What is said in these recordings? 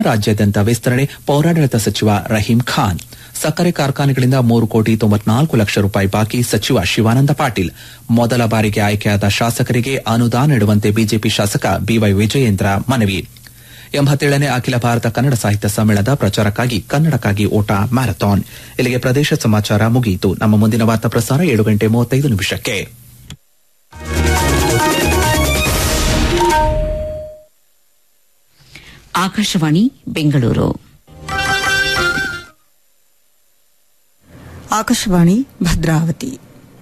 ರಾಜ್ಯಾದ್ಯಂತ ವಿಸ್ತರಣೆ ಪೌರಾಡಳಿತ ಸಚಿವ ರಹೀಂ ಖಾನ್ ಸಕ್ಕರೆ ಕಾರ್ಖಾನೆಗಳಿಂದ ಮೂರು ಕೋಟಿ ತೊಂಬತ್ನಾಲ್ಕು ಲಕ್ಷ ರೂಪಾಯಿ ಬಾಕಿ ಸಚಿವ ಶಿವಾನಂದ ಪಾಟೀಲ್ ಮೊದಲ ಬಾರಿಗೆ ಆಯ್ಕೆಯಾದ ಶಾಸಕರಿಗೆ ಅನುದಾನ ನೀಡುವಂತೆ ಬಿಜೆಪಿ ಶಾಸಕ ಬಿವೈ ವಿಜಯೇಂದ್ರ ಮನವಿ ಎಂಬತ್ತೇಳನೇ ಅಖಿಲ ಭಾರತ ಕನ್ನಡ ಸಾಹಿತ್ಯ ಸಮ್ಮೇಳನದ ಪ್ರಚಾರಕ್ಕಾಗಿ ಕನ್ನಡಕ್ಕಾಗಿ ಓಟ ಮ್ಯಾರಥಾನ್ ಇಲ್ಲಿಗೆ ಪ್ರದೇಶ ಸಮಾಚಾರ ಮುಗಿಯಿತು ನಮ್ಮ ಮುಂದಿನ ವಾರ್ತಾ ಪ್ರಸಾರ ಏಳು ಗಂಟೆ ಮೂವತ್ತೈದು ನಿಮಿಷಕ್ಕೆ ಆಕಾಶವಾಣಿ ಬೆಂಗಳೂರು ಆಕಾಶವಾಣಿ ಭದ್ರಾವತಿ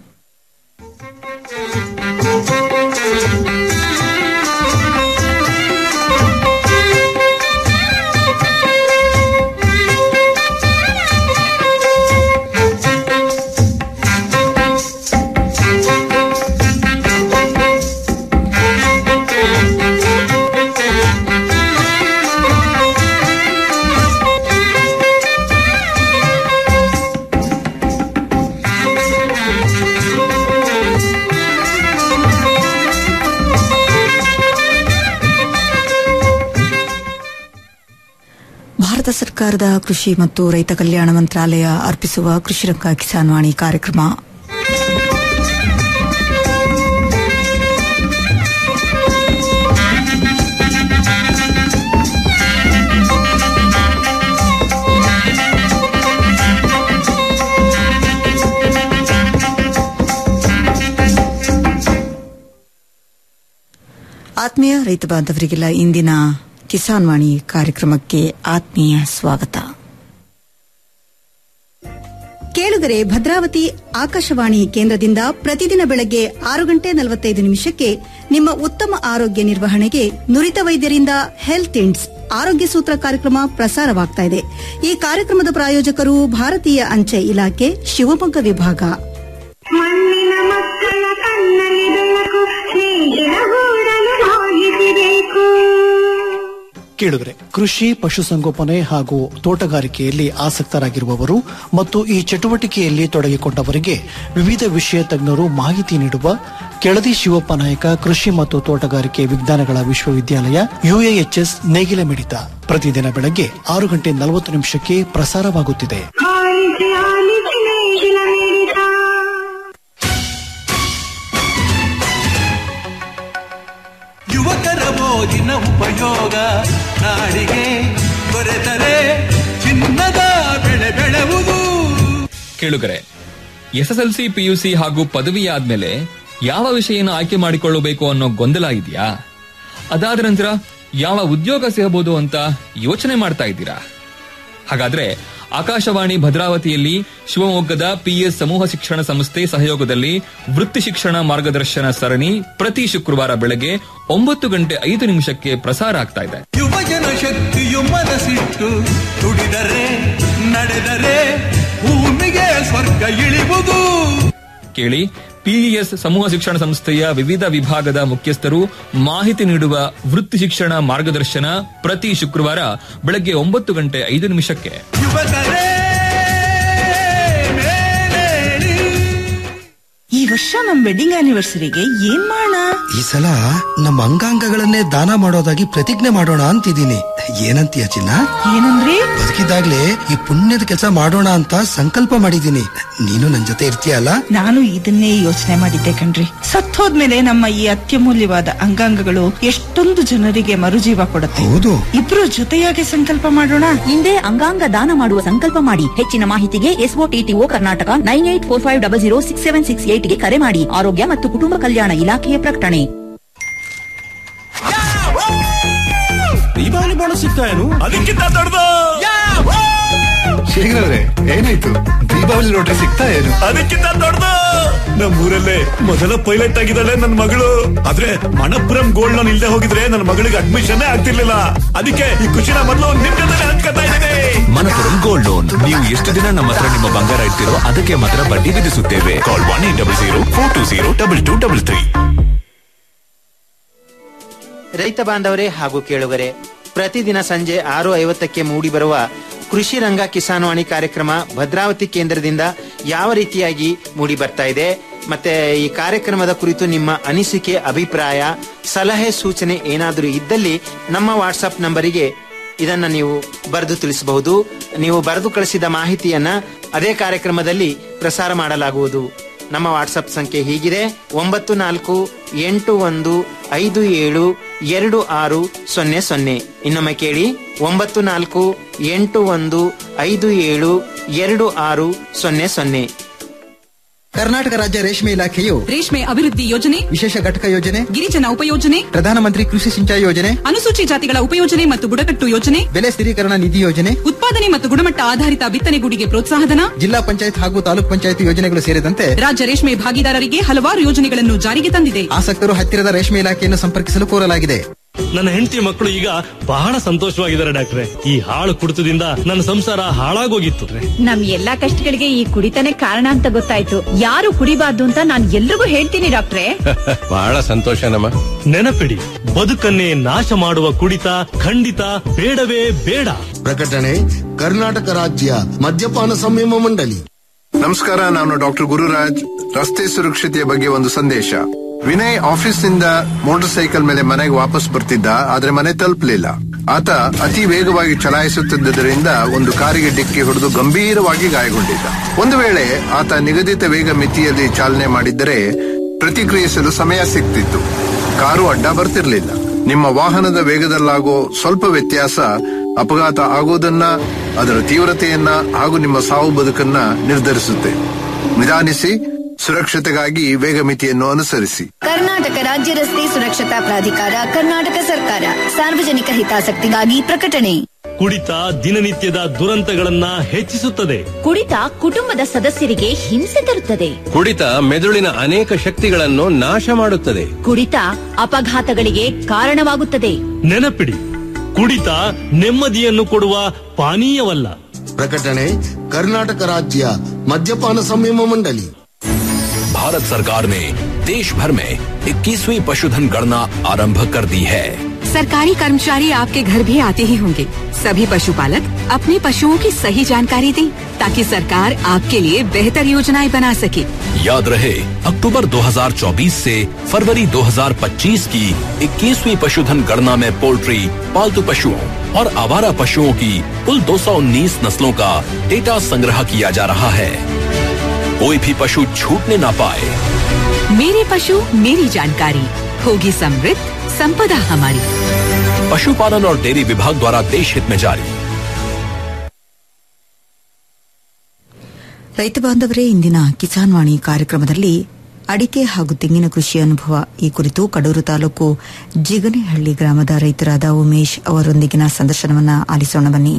ಭಾರತ ಸರ್ಕಾರದ ಕೃಷಿ ಮತ್ತು ರೈತ ಕಲ್ಯಾಣ ಮಂತ್ರಾಲಯ ಅರ್ಪಿಸುವ ಕೃಷಿರಂಗ ಕಿಸಾನ್ ವಾಣಿ ಕಾರ್ಯಕ್ರಮ ಆತ್ಮೀಯ ರೈತ ಬಾಂಧವರಿಗೆಲ್ಲ ಇಂದಿನ ಕಿಸಾನ್ ವಾಣಿ ಕಾರ್ಯಕ್ರಮಕ್ಕೆ ಆತ್ಮೀಯ ಸ್ವಾಗತ ಕೇಳುಗರೆ ಭದ್ರಾವತಿ ಆಕಾಶವಾಣಿ ಕೇಂದ್ರದಿಂದ ಪ್ರತಿದಿನ ಬೆಳಗ್ಗೆ ಆರು ಗಂಟೆ ನಲವತ್ತೈದು ನಿಮಿಷಕ್ಕೆ ನಿಮ್ಮ ಉತ್ತಮ ಆರೋಗ್ಯ ನಿರ್ವಹಣೆಗೆ ನುರಿತ ವೈದ್ಯರಿಂದ ಹೆಲ್ತ್ ಇಂಡ್ಸ್ ಆರೋಗ್ಯ ಸೂತ್ರ ಕಾರ್ಯಕ್ರಮ ಪ್ರಸಾರವಾಗ್ತಾ ಇದೆ ಈ ಕಾರ್ಯಕ್ರಮದ ಪ್ರಾಯೋಜಕರು ಭಾರತೀಯ ಅಂಚೆ ಇಲಾಖೆ ಶಿವಮೊಗ್ಗ ವಿಭಾಗ ಮಣ್ಣಿನ ಮಕ್ಕಳ ಕಣ್ಣಲ್ಲಿ ಬೆಳಕು ಸ್ನೇಹಿತರ ಗೂಡಲು ಹೋಗಿಸಬೇಕು ಕೇಳಿದ್ರೆ ಕೃಷಿ ಪಶುಸಂಗೋಪನೆ ಹಾಗೂ ತೋಟಗಾರಿಕೆಯಲ್ಲಿ ಆಸಕ್ತರಾಗಿರುವವರು ಮತ್ತು ಈ ಚಟುವಟಿಕೆಯಲ್ಲಿ ತೊಡಗಿಕೊಂಡವರಿಗೆ ವಿವಿಧ ವಿಷಯ ತಜ್ಞರು ಮಾಹಿತಿ ನೀಡುವ ಕೆಳದಿ ಶಿವಪ್ಪ ನಾಯಕ ಕೃಷಿ ಮತ್ತು ತೋಟಗಾರಿಕೆ ವಿಜ್ಞಾನಗಳ ವಿಶ್ವವಿದ್ಯಾಲಯ ಯುಎಎಚ್ಎಸ್ ನೇಗಿಲ ಮಿಡಿತ ಪ್ರತಿದಿನ ಬೆಳಗ್ಗೆ ಆರು ಗಂಟೆ ನಲವತ್ತು ನಿಮಿಷಕ್ಕೆ ಪ್ರಸಾರವಾಗುತ್ತಿದೆ ಆಲಿಸಿ ಆಲಿಸಿ ನೇಗಿಲ ಮಿಡಿತ ಯುವಕರ ಮೋಜಿನ ಉಪಯೋಗ ನಾಡಿಗೆ ದೊರೆತರೆ ಚಿನ್ನದ ಬೆಳೆ ಬೆಳೆವುದು ಕೇಳುಗರೆ ಎಸ್ಎಸ್ಎಲ್ಸಿ ಪಿಯುಸಿ ಹಾಗೂ ಪದವಿ ಆದ್ಮೇಲೆ ಯಾವ ವಿಷಯನ ಆಯ್ಕೆ ಮಾಡಿಕೊಳ್ಳಬೇಕು ಅನ್ನೋ ಗೊಂದಲ ಇದೆಯಾ ಅದಾದ ನಂತರ ಯಾವ ಉದ್ಯೋಗ ಸಿಗಬಹುದು ಅಂತ ಯೋಚನೆ ಮಾಡ್ತಾ ಇದ್ದೀರಾ ಹಾಗಾದ್ರೆ ಆಕಾಶವಾಣಿ ಭದ್ರಾವತಿಯಲ್ಲಿ ಶಿವಮೊಗ್ಗದ ಪಿಎಸ್ ಸಮೂಹ ಶಿಕ್ಷಣ ಸಂಸ್ಥೆ ಸಹಯೋಗದಲ್ಲಿ ವೃತ್ತಿ ಶಿಕ್ಷಣ ಮಾರ್ಗದರ್ಶನ ಸರಣಿ ಪ್ರತಿ ಶುಕ್ರವಾರ ಬೆಳಗ್ಗೆ ಒಂಬತ್ತು ಗಂಟೆ ಐದು ನಿಮಿಷಕ್ಕೆ ಪ್ರಸಾರ ಆಗ್ತಾ ಇದೆ ಯುವಜನ ಶಕ್ತಿಯು ಮನಸ್ಸಿಟ್ಟು ದುಡಿದರೆ ನಡೆದರೆ ಭೂಮಿಗೆ ಸ್ವರ್ಗ ಇಳಿವುದು ಕೇಳಿ ಪಿಇಎಸ್ ಸಮೂಹ ಶಿಕ್ಷಣ ಸಂಸ್ಥೆಯ ವಿವಿಧ ವಿಭಾಗದ ಮುಖ್ಯಸ್ಥರು ಮಾಹಿತಿ ನೀಡುವ ವೃತ್ತಿ ಶಿಕ್ಷಣ ಮಾರ್ಗದರ್ಶನ ಪ್ರತಿ ಶುಕ್ರವಾರ ಬೆಳಗ್ಗೆ ಒಂಬತ್ತು ಗಂಟೆ ಐದು ನಿಮಿಷಕ್ಕೆ ಯುವಕರೇ ಮೇಲೇಳಿ ಈ ವರ್ಷ ನಮ್ ವೆಡ್ಡಿಂಗ್ ಆನಿವರ್ಸರಿಗೆ ಏನ್ ಮಾಡೋಣ ಈ ಸಲ ನಮ್ಮ ಅಂಗಾಂಗಗಳನ್ನೇ ದಾನ ಮಾಡೋದಾಗಿ ಪ್ರತಿಜ್ಞೆ ಮಾಡೋಣ ಅಂತಿದ್ದೀನಿ ಏನಂತೀಯ ಚಿನ್ನ ಏನಂದ್ರಿ ಬದುಕಿದಾಗ್ಲೇ ಈ ಪುಣ್ಯದ ಕೆಲಸ ಮಾಡೋಣ ಅಂತ ಸಂಕಲ್ಪ ಮಾಡಿದ್ದೀನಿ ನೀನು ನನ್ ಜೊತೆ ಇರ್ತೀಯಲ್ಲ ನಾನು ಇದನ್ನೇ ಯೋಚನೆ ಮಾಡಿದ್ದೆ ಕಣ್ರಿ ಸತ್ತೋದ್ಮೇಲೆ ನಮ್ಮ ಈ ಅತ್ಯಮೂಲ್ಯವಾದ ಅಂಗಾಂಗಗಳು ಎಷ್ಟೊಂದು ಜನರಿಗೆ ಮರುಜೀವ ಕೊಡುತ್ತೆ ಹೌದು ಇಬ್ರು ಜೊತೆಯಾಗಿ ಸಂಕಲ್ಪ ಮಾಡೋಣ ಹಿಂದೆ ಅಂಗಾಂಗ ದಾನ ಮಾಡುವ ಸಂಕಲ್ಪ ಮಾಡಿ ಹೆಚ್ಚಿನ ಮಾಹಿತಿಗೆ SOTTO Karnataka nine eight four five double zero six seven six ಏಟ್ಗೆ ಕರೆ ಮಾಡಿ ಆರೋಗ್ಯ ಮತ್ತು ಕುಟುಂಬ ಕಲ್ಯಾಣ ಇಲಾಖೆಯ ಪ್ರಕಟಣೆ ದೀಪಾವಳಿ ಬೋನಸ್ ಸಿಗ್ತಾ ಏನು ಅದಕ್ಕಿಂತ ದೊಡ್ಡದು ಶೇಖರವ್ರೆ ಏನಾಯ್ತು ದೀಪಾವಳಿ ನೋಟ್ರಿ ಸಿಗ್ತಾ ಏನು ಅದಕ್ಕಿಂತ ದೊಡ್ಡದು ನಮ್ಮೂರಲ್ಲೇ ಮೊದಲ ಪೈಲಟ್ ಆಗಿದ್ದಾಳೆ ನನ್ನ ಮಗಳು ಆದ್ರೆ ಮಣಪುರಂ ಗೋಲ್ಡ್ ಲೋನ್ ಇಲ್ದೆ ಹೋಗಿದ್ರೆ ನನ್ನ ಮಗಳಿಗೆ ಅಡ್ಮಿಷನ್ ಆಗ್ತಿರ್ಲಿಲ್ಲ ಅದಕ್ಕೆ ಈ ಖುಷಿನ ಮೊದಲು ನಿಮ್ ಜೊತೆ ಹಂಚ್ಕೊತಾ ಇದ್ದೀನಿ ಮನಪುರಂ ಗೋಲ್ಡ್ ಲೋನ್ ನೀವು ಎಷ್ಟು ದಿನ ನಮ್ಮ ಹತ್ರ ನಿಮ್ಮ ಬಂಗಾರ ಇಡ್ತೀರೋ ಅದಕ್ಕೆ ಮಾತ್ರ ಬಡ್ಡಿ ವಿಧಿಸುತ್ತೇವೆ call one eight double zero four two zero double two double three ರೈತ ಬಾಂಧವರೇ ಹಾಗೂ ಕೇಳುಗರೆ ಪ್ರತಿದಿನ ಸಂಜೆ ಆರು ಐವತ್ತಕ್ಕೆ ಮೂಡಿಬರುವ ಕೃಷಿ ರಂಗ ಕಿಸಾನ್ವಾಣಿ ಕಾರ್ಯಕ್ರಮ ಭದ್ರಾವತಿ ಕೇಂದ್ರದಿಂದ ಯಾವ ರೀತಿಯಾಗಿ ಮೂಡಿ ಬರ್ತಾ ಇದೆ ಮತ್ತೆ ಈ ಕಾರ್ಯಕ್ರಮದ ಕುರಿತು ನಿಮ್ಮ ಅನಿಸಿಕೆ ಅಭಿಪ್ರಾಯ ಸಲಹೆ ಸೂಚನೆ ಏನಾದರೂ ಇದ್ದಲ್ಲಿ ನಮ್ಮ ವಾಟ್ಸಪ್ ನಂಬರಿಗೆ ಇದನ್ನ ನೀವು ಬರೆದು ತಿಳಿಸಬಹುದು ನೀವು ಬರೆದು ಕಳಿಸಿದ ಮಾಹಿತಿಯನ್ನ ಅದೇ ಕಾರ್ಯಕ್ರಮದಲ್ಲಿ ಪ್ರಸಾರ ಮಾಡಲಾಗುವುದು ನಮ್ಮ ವಾಟ್ಸಪ್ ಸಂಖ್ಯೆ ಹೀಗಿದೆ ಒಂಬತ್ತು ನಾಲ್ಕು ಎಂಟು ಒಂದು ಐದು ಏಳು ಎರಡು ಆರು ಸೊನ್ನೆ ಸೊನ್ನೆ ಇನ್ನೊಮ್ಮೆ ಕೇಳಿ ಒಂಬತ್ತು ನಾಲ್ಕು ಎಂಟು ಒಂದು ಐದು ಏಳು ಎರಡು ಆರು ಸೊನ್ನೆ ಸೊನ್ನೆ ಕರ್ನಾಟಕ ರಾಜ್ಯ ರೇಷ್ಮೆ ಇಲಾಖೆಯು ರೇಷ್ಮೆ ಅಭಿವೃದ್ಧಿ ಯೋಜನೆ ವಿಶೇಷ ಘಟಕ ಯೋಜನೆ ಗಿರಿಜನ ಉಪಯೋಜನೆ ಪ್ರಧಾನಮಂತ್ರಿ ಕೃಷಿ ಸಿಂಚಾಯಿ ಯೋಜನೆ ಅನುಸೂಚಿ ಜಾತಿಗಳ ಉಪಯೋಜನೆ ಮತ್ತು ಬುಡಕಟ್ಟು ಯೋಜನೆ ಬೆಲೆ ಸ್ಥಿರೀಕರಣ ನಿಧಿ ಯೋಜನೆ ಉತ್ಪಾದನೆ ಮತ್ತು ಗುಣಮಟ್ಟ ಆಧಾರಿತ ಬಿತ್ತನೆಗೂಡಿಗೆ ಪ್ರೋತ್ಸಾಹಧನ ಜಿಲ್ಲಾ ಪಂಚಾಯತ್ ಹಾಗೂ ತಾಲೂಕ್ ಪಂಚಾಯತ್ ಯೋಜನೆಗಳು ಸೇರಿದಂತೆ ರಾಜ್ಯ ರೇಷ್ಮೆ ಭಾಗಿದಾರರಿಗೆ ಹಲವಾರು ಯೋಜನೆಗಳನ್ನು ಜಾರಿಗೆ ತಂದಿದೆ ಆಸಕ್ತರು ಹತ್ತಿರದ ರೇಷ್ಮೆ ಇಲಾಖೆಯನ್ನು ಸಂಪರ್ಕಿಸಲು ಕೋರಲಾಗಿದೆ ನನ್ನ ಹೆಂಡತಿ ಮಕ್ಕಳು ಈಗ ಬಹಳ ಸಂತೋಷವಾಗಿದ್ದಾರೆ ಡಾಕ್ಟ್ರೆ ಈ ಹಾಳು ಕುಡಿತದಿಂದ ನನ್ನ ಸಂಸಾರ ಹಾಳಾಗೋಗಿತ್ತು ನಮ್ ಎಲ್ಲಾ ಕಷ್ಟಗಳಿಗೆ ಈ ಕುಡಿತಾನೆ ಕಾರಣ ಅಂತ ಗೊತ್ತಾಯ್ತು ಯಾರು ಕುಡಿಬಾರ್ದು ಅಂತ ನಾನ್ ಎಲ್ರಿಗೂ ಹೇಳ್ತೀನಿ ಡಾಕ್ಟ್ರೆ ಬಹಳ ಸಂತೋಷನಮ್ಮ ನೆನಪಿಡಿ ಬದುಕನ್ನೇ ನಾಶ ಮಾಡುವ ಕುಡಿತ ಖಂಡಿತ ಬೇಡವೇ ಬೇಡ ಪ್ರಕಟಣೆ ಕರ್ನಾಟಕ ರಾಜ್ಯ ಮದ್ಯಪಾನ ಸಂಯಮ ಮಂಡಳಿ ನಮಸ್ಕಾರ ನಾನು ಡಾಕ್ಟರ್ ಗುರುರಾಜ್ ರಸ್ತೆ ಸುರಕ್ಷತೆಯ ಬಗ್ಗೆ ಒಂದು ಸಂದೇಶ ವಿನಯ್ ಆಫೀಸ್ನಿಂದ ಮೋಟಾರ್ ಸೈಕಲ್ ಮೇಲೆ ಮನೆಗೆ ವಾಪಸ್ ಬರ್ತಿದ್ದ ಆದ್ರೆ ಮನೆ ತಲುಪಲಿಲ್ಲ ಆತ ಅತಿ ವೇಗವಾಗಿ ಚಲಾಯಿಸುತ್ತಿದ್ದರಿಂದ ಒಂದು ಕಾರಿಗೆ ಡಿಕ್ಕಿ ಹೊಡೆದು ಗಂಭೀರವಾಗಿ ಗಾಯಗೊಂಡಿದ್ದ ಒಂದು ವೇಳೆ ಆತ ನಿಗದಿತ ವೇಗ ಮಿತಿಯಲ್ಲಿ ಚಾಲನೆ ಮಾಡಿದ್ದರೆ ಪ್ರತಿಕ್ರಿಯಿಸಲು ಸಮಯ ಸಿಗ್ತಿತ್ತು ಕಾರು ಅಡ್ಡ ಬರ್ತಿರ್ಲಿಲ್ಲ ನಿಮ್ಮ ವಾಹನದ ವೇಗದಲ್ಲಾಗೋ ಸ್ವಲ್ಪ ವ್ಯತ್ಯಾಸ ಅಪಘಾತ ಆಗೋದನ್ನ ಅದರ ತೀವ್ರತೆಯನ್ನ ಹಾಗೂ ನಿಮ್ಮ ಸಾವು ಬದುಕನ್ನ ನಿರ್ಧರಿಸುತ್ತೆ ನಿಧಾನಿಸಿ ಸುರಕ್ಷತೆಗಾಗಿ ವೇಗ ಮಿತಿಯನ್ನು ಅನುಸರಿಸಿ ಕರ್ನಾಟಕ ರಾಜ್ಯ ರಸ್ತೆ ಸುರಕ್ಷತಾ ಪ್ರಾಧಿಕಾರ ಕರ್ನಾಟಕ ಸರ್ಕಾರ ಸಾರ್ವಜನಿಕ ಹಿತಾಸಕ್ತಿಗಾಗಿ ಪ್ರಕಟಣೆ ಕುಡಿತ ದಿನನಿತ್ಯದ ದುರಂತಗಳನ್ನ ಹೆಚ್ಚಿಸುತ್ತದೆ ಕುಡಿತ ಕುಟುಂಬದ ಸದಸ್ಯರಿಗೆ ಹಿಂಸೆ ತರುತ್ತದೆ ಕುಡಿತ ಮೆದುಳಿನ ಅನೇಕ ಶಕ್ತಿಗಳನ್ನು ನಾಶ ಮಾಡುತ್ತದೆ ಕುಡಿತ ಅಪಘಾತಗಳಿಗೆ ಕಾರಣವಾಗುತ್ತದೆ ನೆನಪಿಡಿ ಕುಡಿತ ನೆಮ್ಮದಿಯನ್ನು ಕೊಡುವ ಪಾನೀಯವಲ್ಲ ಪ್ರಕಟಣೆ ಕರ್ನಾಟಕ ರಾಜ್ಯ ಮದ್ಯಪಾನ ಸಂಯಮ ಮಂಡಳಿ भारत सरकार ने देश भर में 21वीं पशुधन गणना आरंभ कर दी है सरकारी कर्मचारी आपके घर भी आते ही होंगे सभी पशुपालक अपने पशुओं की सही जानकारी दें ताकि सरकार आपके लिए बेहतर योजनाएं बना सके याद रहे अक्टूबर 2024 से फरवरी 2025 की 21वीं पशुधन गणना में पोल्ट्री पालतू पशुओं और आवारा पशुओं की कुल 219 नस्लों का डेटा संग्रह किया जा रहा है कोई भी पशु छूटने ना पाए मेरे पशु मेरी जानकारी होगी समृद्ध संपदा हमारी पशुपालन और डेयरी विभाग द्वारा देश हित में जारी ರೈತ ಬಾಂಧವರೇ ಇಂದಿನ ಕಿಸಾನ್ ವಾಣಿ ಕಾರ್ಯಕ್ರಮದಲ್ಲಿ ಅಡಿಕೆ ಹಾಗೂ ತೆಂಗಿನ ಕೃಷಿ ಅನುಭವ ಈ ಕುರಿತು ಕಡೂರು ತಾಲೂಕು ಜಿಗನೆಹಳ್ಳಿ ಗ್ರಾಮದ ರೈತರಾದ ಉಮೇಶ್ ಅವರೊಂದಿಗಿನ ಸಂದರ್ಶನವನ್ನ ಆಲಿಸೋಣ ಬನ್ನಿ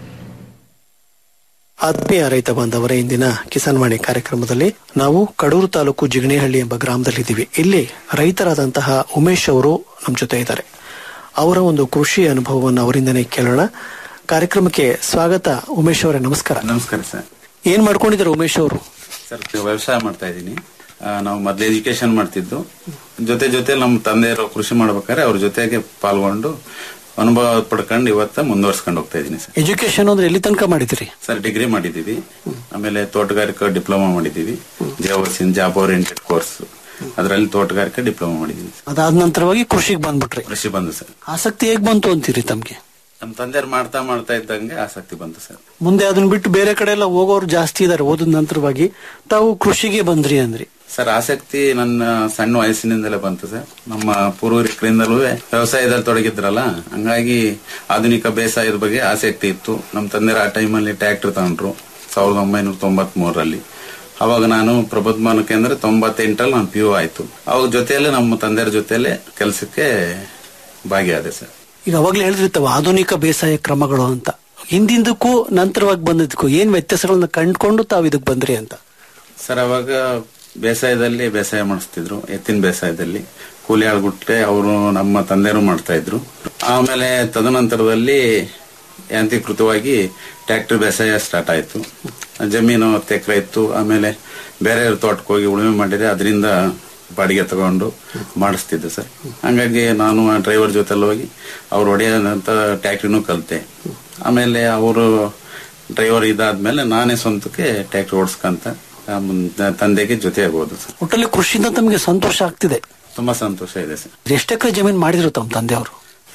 ಆತ್ಮೀಯ ರೈತ ಬಾಂಧವರ ಇಂದಿನ ಕಿಸಾನ್ ವಾಣಿ ಕಾರ್ಯಕ್ರಮದಲ್ಲಿ ನಾವು ಕಡೂರು ತಾಲೂಕು ಜಿಗಣೇಹಳ್ಳಿ ಎಂಬ ಗ್ರಾಮದಲ್ಲಿದ್ದೀವಿ ಇಲ್ಲಿ ರೈತರಾದಂತಹ ಉಮೇಶ್ ಅವರು ನಮ್ಮ ಜೊತೆ ಇದ್ದಾರೆ ಅವರ ಒಂದು ಕೃಷಿ ಅನುಭವವನ್ನು ಅವರಿಂದನೇ ಕೇಳೋಣ ಕಾರ್ಯಕ್ರಮಕ್ಕೆ ಸ್ವಾಗತ ಉಮೇಶ್ ಅವರೇ ನಮಸ್ಕಾರ ನಮಸ್ಕಾರ ಸರ್ ಏನ್ ಮಾಡ್ಕೊಂಡಿದ್ದಾರೆ ಉಮೇಶ್ ಅವರು ಸರ್ ವ್ಯವಸಾಯ ಮಾಡ್ತಾ ಇದ್ದೀನಿ ಆ, ನಾವು ಮೊದ್ಲು ಎಜುಕೇಶನ್ ಮಾಡ್ತಿದ್ದು ಜೊತೆ ಜೊತೆ ನಮ್ಮ ತಂದೆಯವರು ಕೃಷಿ ಮಾಡ್ಬೇಕಾದ್ರೆ ಅವ್ರ ಜೊತೆಗೆ ಪಾಲ್ಗೊಂಡು ಅನುಭವ ಪಡ್ಕೊಂಡು ಇವತ್ತ ಮುಂದುವರ್ಸ್ಕೊಂಡು ಹೋಗ್ತಾ ಇದ್ದೀನಿ ಸರ್ ಎಜುಕೇಶನ್ ಅಂದ್ರೆ ಎಲ್ಲಿ ತನಕ ಮಾಡಿದ್ರಿ ಸರ್ ಡಿಗ್ರಿ ಮಾಡಿದೀವಿ ಆಮೇಲೆ ತೋಟಗಾರಿಕಾ ಡಿಪ್ಲೊಮಾ ಮಾಡಿದೀವಿ ಜೇವರ್ಸಿನ್ ಜಾಬ್ ಓರಿಯೆಂಟೆಡ್ ಕೋರ್ಸ್ ಅದರಲ್ಲಿ ತೋಟಗಾರಿಕೆ ಡಿಪ್ಲೊಮಾ ಮಾಡಿದೀನಿ ಅದಾದ ನಂತರವಾಗಿ ಕೃಷಿಗೆ ಬಂದ್ಬಿಟ್ರಿ ಕೃಷಿ ಬಂದು ಸರ್ ಆಸಕ್ತಿ ಹೇಗ್ ಬಂತು ಅಂತೀರಿ ತಮ್ಗೆ ನಮ್ಮ ತಂದೆಯವ್ರು ಮಾಡ್ತಾ ಮಾಡ್ತಾ ಇದ್ದಂಗೆ ಆಸಕ್ತಿ ಬಂತು ಸರ್ ಮುಂದೆ ಅದನ್ನ ಬಿಟ್ಟು ಬೇರೆ ಕಡೆ ಎಲ್ಲ ಹೋಗೋರು ಜಾಸ್ತಿ ಇದಾರೆ ಓದಿದ ನಂತರವಾಗಿ ತಾವು ಕೃಷಿಗೆ ಬಂದ್ರಿ ಅಂದ್ರಿ ಸರ್ ಆಸಕ್ತಿ ನನ್ನ ಸಣ್ಣ ವಯಸ್ಸಿನಿಂದಲೇ ಬಂತು ಸರ್ ನಮ್ಮ ಪೂರ್ವಿಕರಿಂದಲೂ ವ್ಯವಸಾಯದಲ್ಲಿ ತೊಡಗಿದ್ರಲ್ಲ ಹಂಗಾಗಿ ಆಧುನಿಕ ಬೇಸಾಯದ ಬಗ್ಗೆ ಆಸಕ್ತಿ ಇತ್ತು ನಮ್ಮ ತಂದೆರ ಆ ಟೈಮಲ್ಲಿ ಟ್ರ್ಯಾಕ್ಟರ್ ತಗೊಂಡ್ರು ಸಾವಿರದ ಒಂಬೈನೂರ ತೊಂಬತ್ ಮೂರರಲ್ಲಿ ಅವಾಗ ನಾನು ಪ್ರಬುದ್ಧಮಾನ ಕೇಂದ್ರ ತೊಂಬತ್ತೆಂಟರಲ್ಲಿ ನಾನು ಪಿ ಯು ಆಯ್ತು ಅವಾಗ ಜೊತೆಯಲ್ಲೇ ನಮ್ಮ ತಂದೆಯರ ಜೊತೆಯಲ್ಲೇ ಕೆಲಸಕ್ಕೆ ಭಾಗಿಯಾದೆ ಸರ್ ಈಗ ಅವಾಗ್ಲೇ ಹೇಳಿರ್ತಾವ ಆಧುನಿಕ ಬೇಸಾಯ ಕ್ರಮಗಳು ಅಂತ ಹಿಂದಿಂದಕ್ಕೂ ನಂತರವಾಗಿ ಬಂದಿದ್ದಕ್ಕೂ ಏನ್ ವ್ಯತ್ಯಾಸಗಳನ್ನ ಕಂಡ್ಕೊಂಡು ತಾವು ಇದಕ್ ಬಂದ್ರಿ ಅಂತ ಸರ್ ಅವಾಗ ಬೇಸಾಯದಲ್ಲಿ ಬೇಸಾಯ ಮಾಡಿಸ್ತಿದ್ರು ಎತ್ತಿನ ಬೇಸಾಯದಲ್ಲಿ ಕೂಲಿ ಆಳ್ಗುಟ್ಟೆ ಅವರು ನಮ್ಮ ತಂದೆಯರು ಮಾಡ್ತಾ ಇದ್ರು ಆಮೇಲೆ ತದನಂತರದಲ್ಲಿ ಯಾಂತ್ರೀಕೃತವಾಗಿ ಟ್ರ್ಯಾಕ್ಟರ್ ಬೇಸಾಯ ಸ್ಟಾರ್ಟ್ ಆಯ್ತು ಜಮೀನು ಹತ್ತು ಎಕರೆ ಇತ್ತು ಆಮೇಲೆ ಬೇರೆ ತೋಟಕ್ಕೆ ಹೋಗಿ ಉಳುಮೆ ಮಾಡಿದ್ರೆ ಅದರಿಂದ ಬಾಡಿಗೆ ತಗೊಂಡು ಮಾಡಿಸ್ತಿದ್ದೆ ಸರ್ ಹಂಗಾಗಿ ನಾನು ಆ ಡ್ರೈವರ್ ಜೊತೆಲಿ ಹೋಗಿ ಅವ್ರು ಹೊಡೆಯೋದಂತ ಟ್ಯಾಕ್ಟ್ರಿನೂ ಕಲಿತೆ ಆಮೇಲೆ ಅವರು ಡ್ರೈವರ್ ಇದಾದ್ಮೇಲೆ ನಾನೇ ಸ್ವಂತಕ್ಕೆ ಟ್ಯಾಕ್ಟ್ರಿ ಓಡಿಸ್ಕಂತ ಆ ಮುಂದೆ ತಂದೆಗೆ ಜೊತೆ ಆಗ್ಬೋದು ಸರ್ ಒಟ್ಟಲ್ಲಿ ಕೃಷಿಯಿಂದ ತಮಗೆ ಸಂತೋಷ ಆಗ್ತಿದೆ ತುಂಬಾ ಸಂತೋಷ ಇದೆ ಸರ್ ಎಷ್ಟು ಎಕರೆ ಜಮೀನ್ ಮಾಡಿದ್ರು ತಮ್ಮ ತಂದೆಯವರು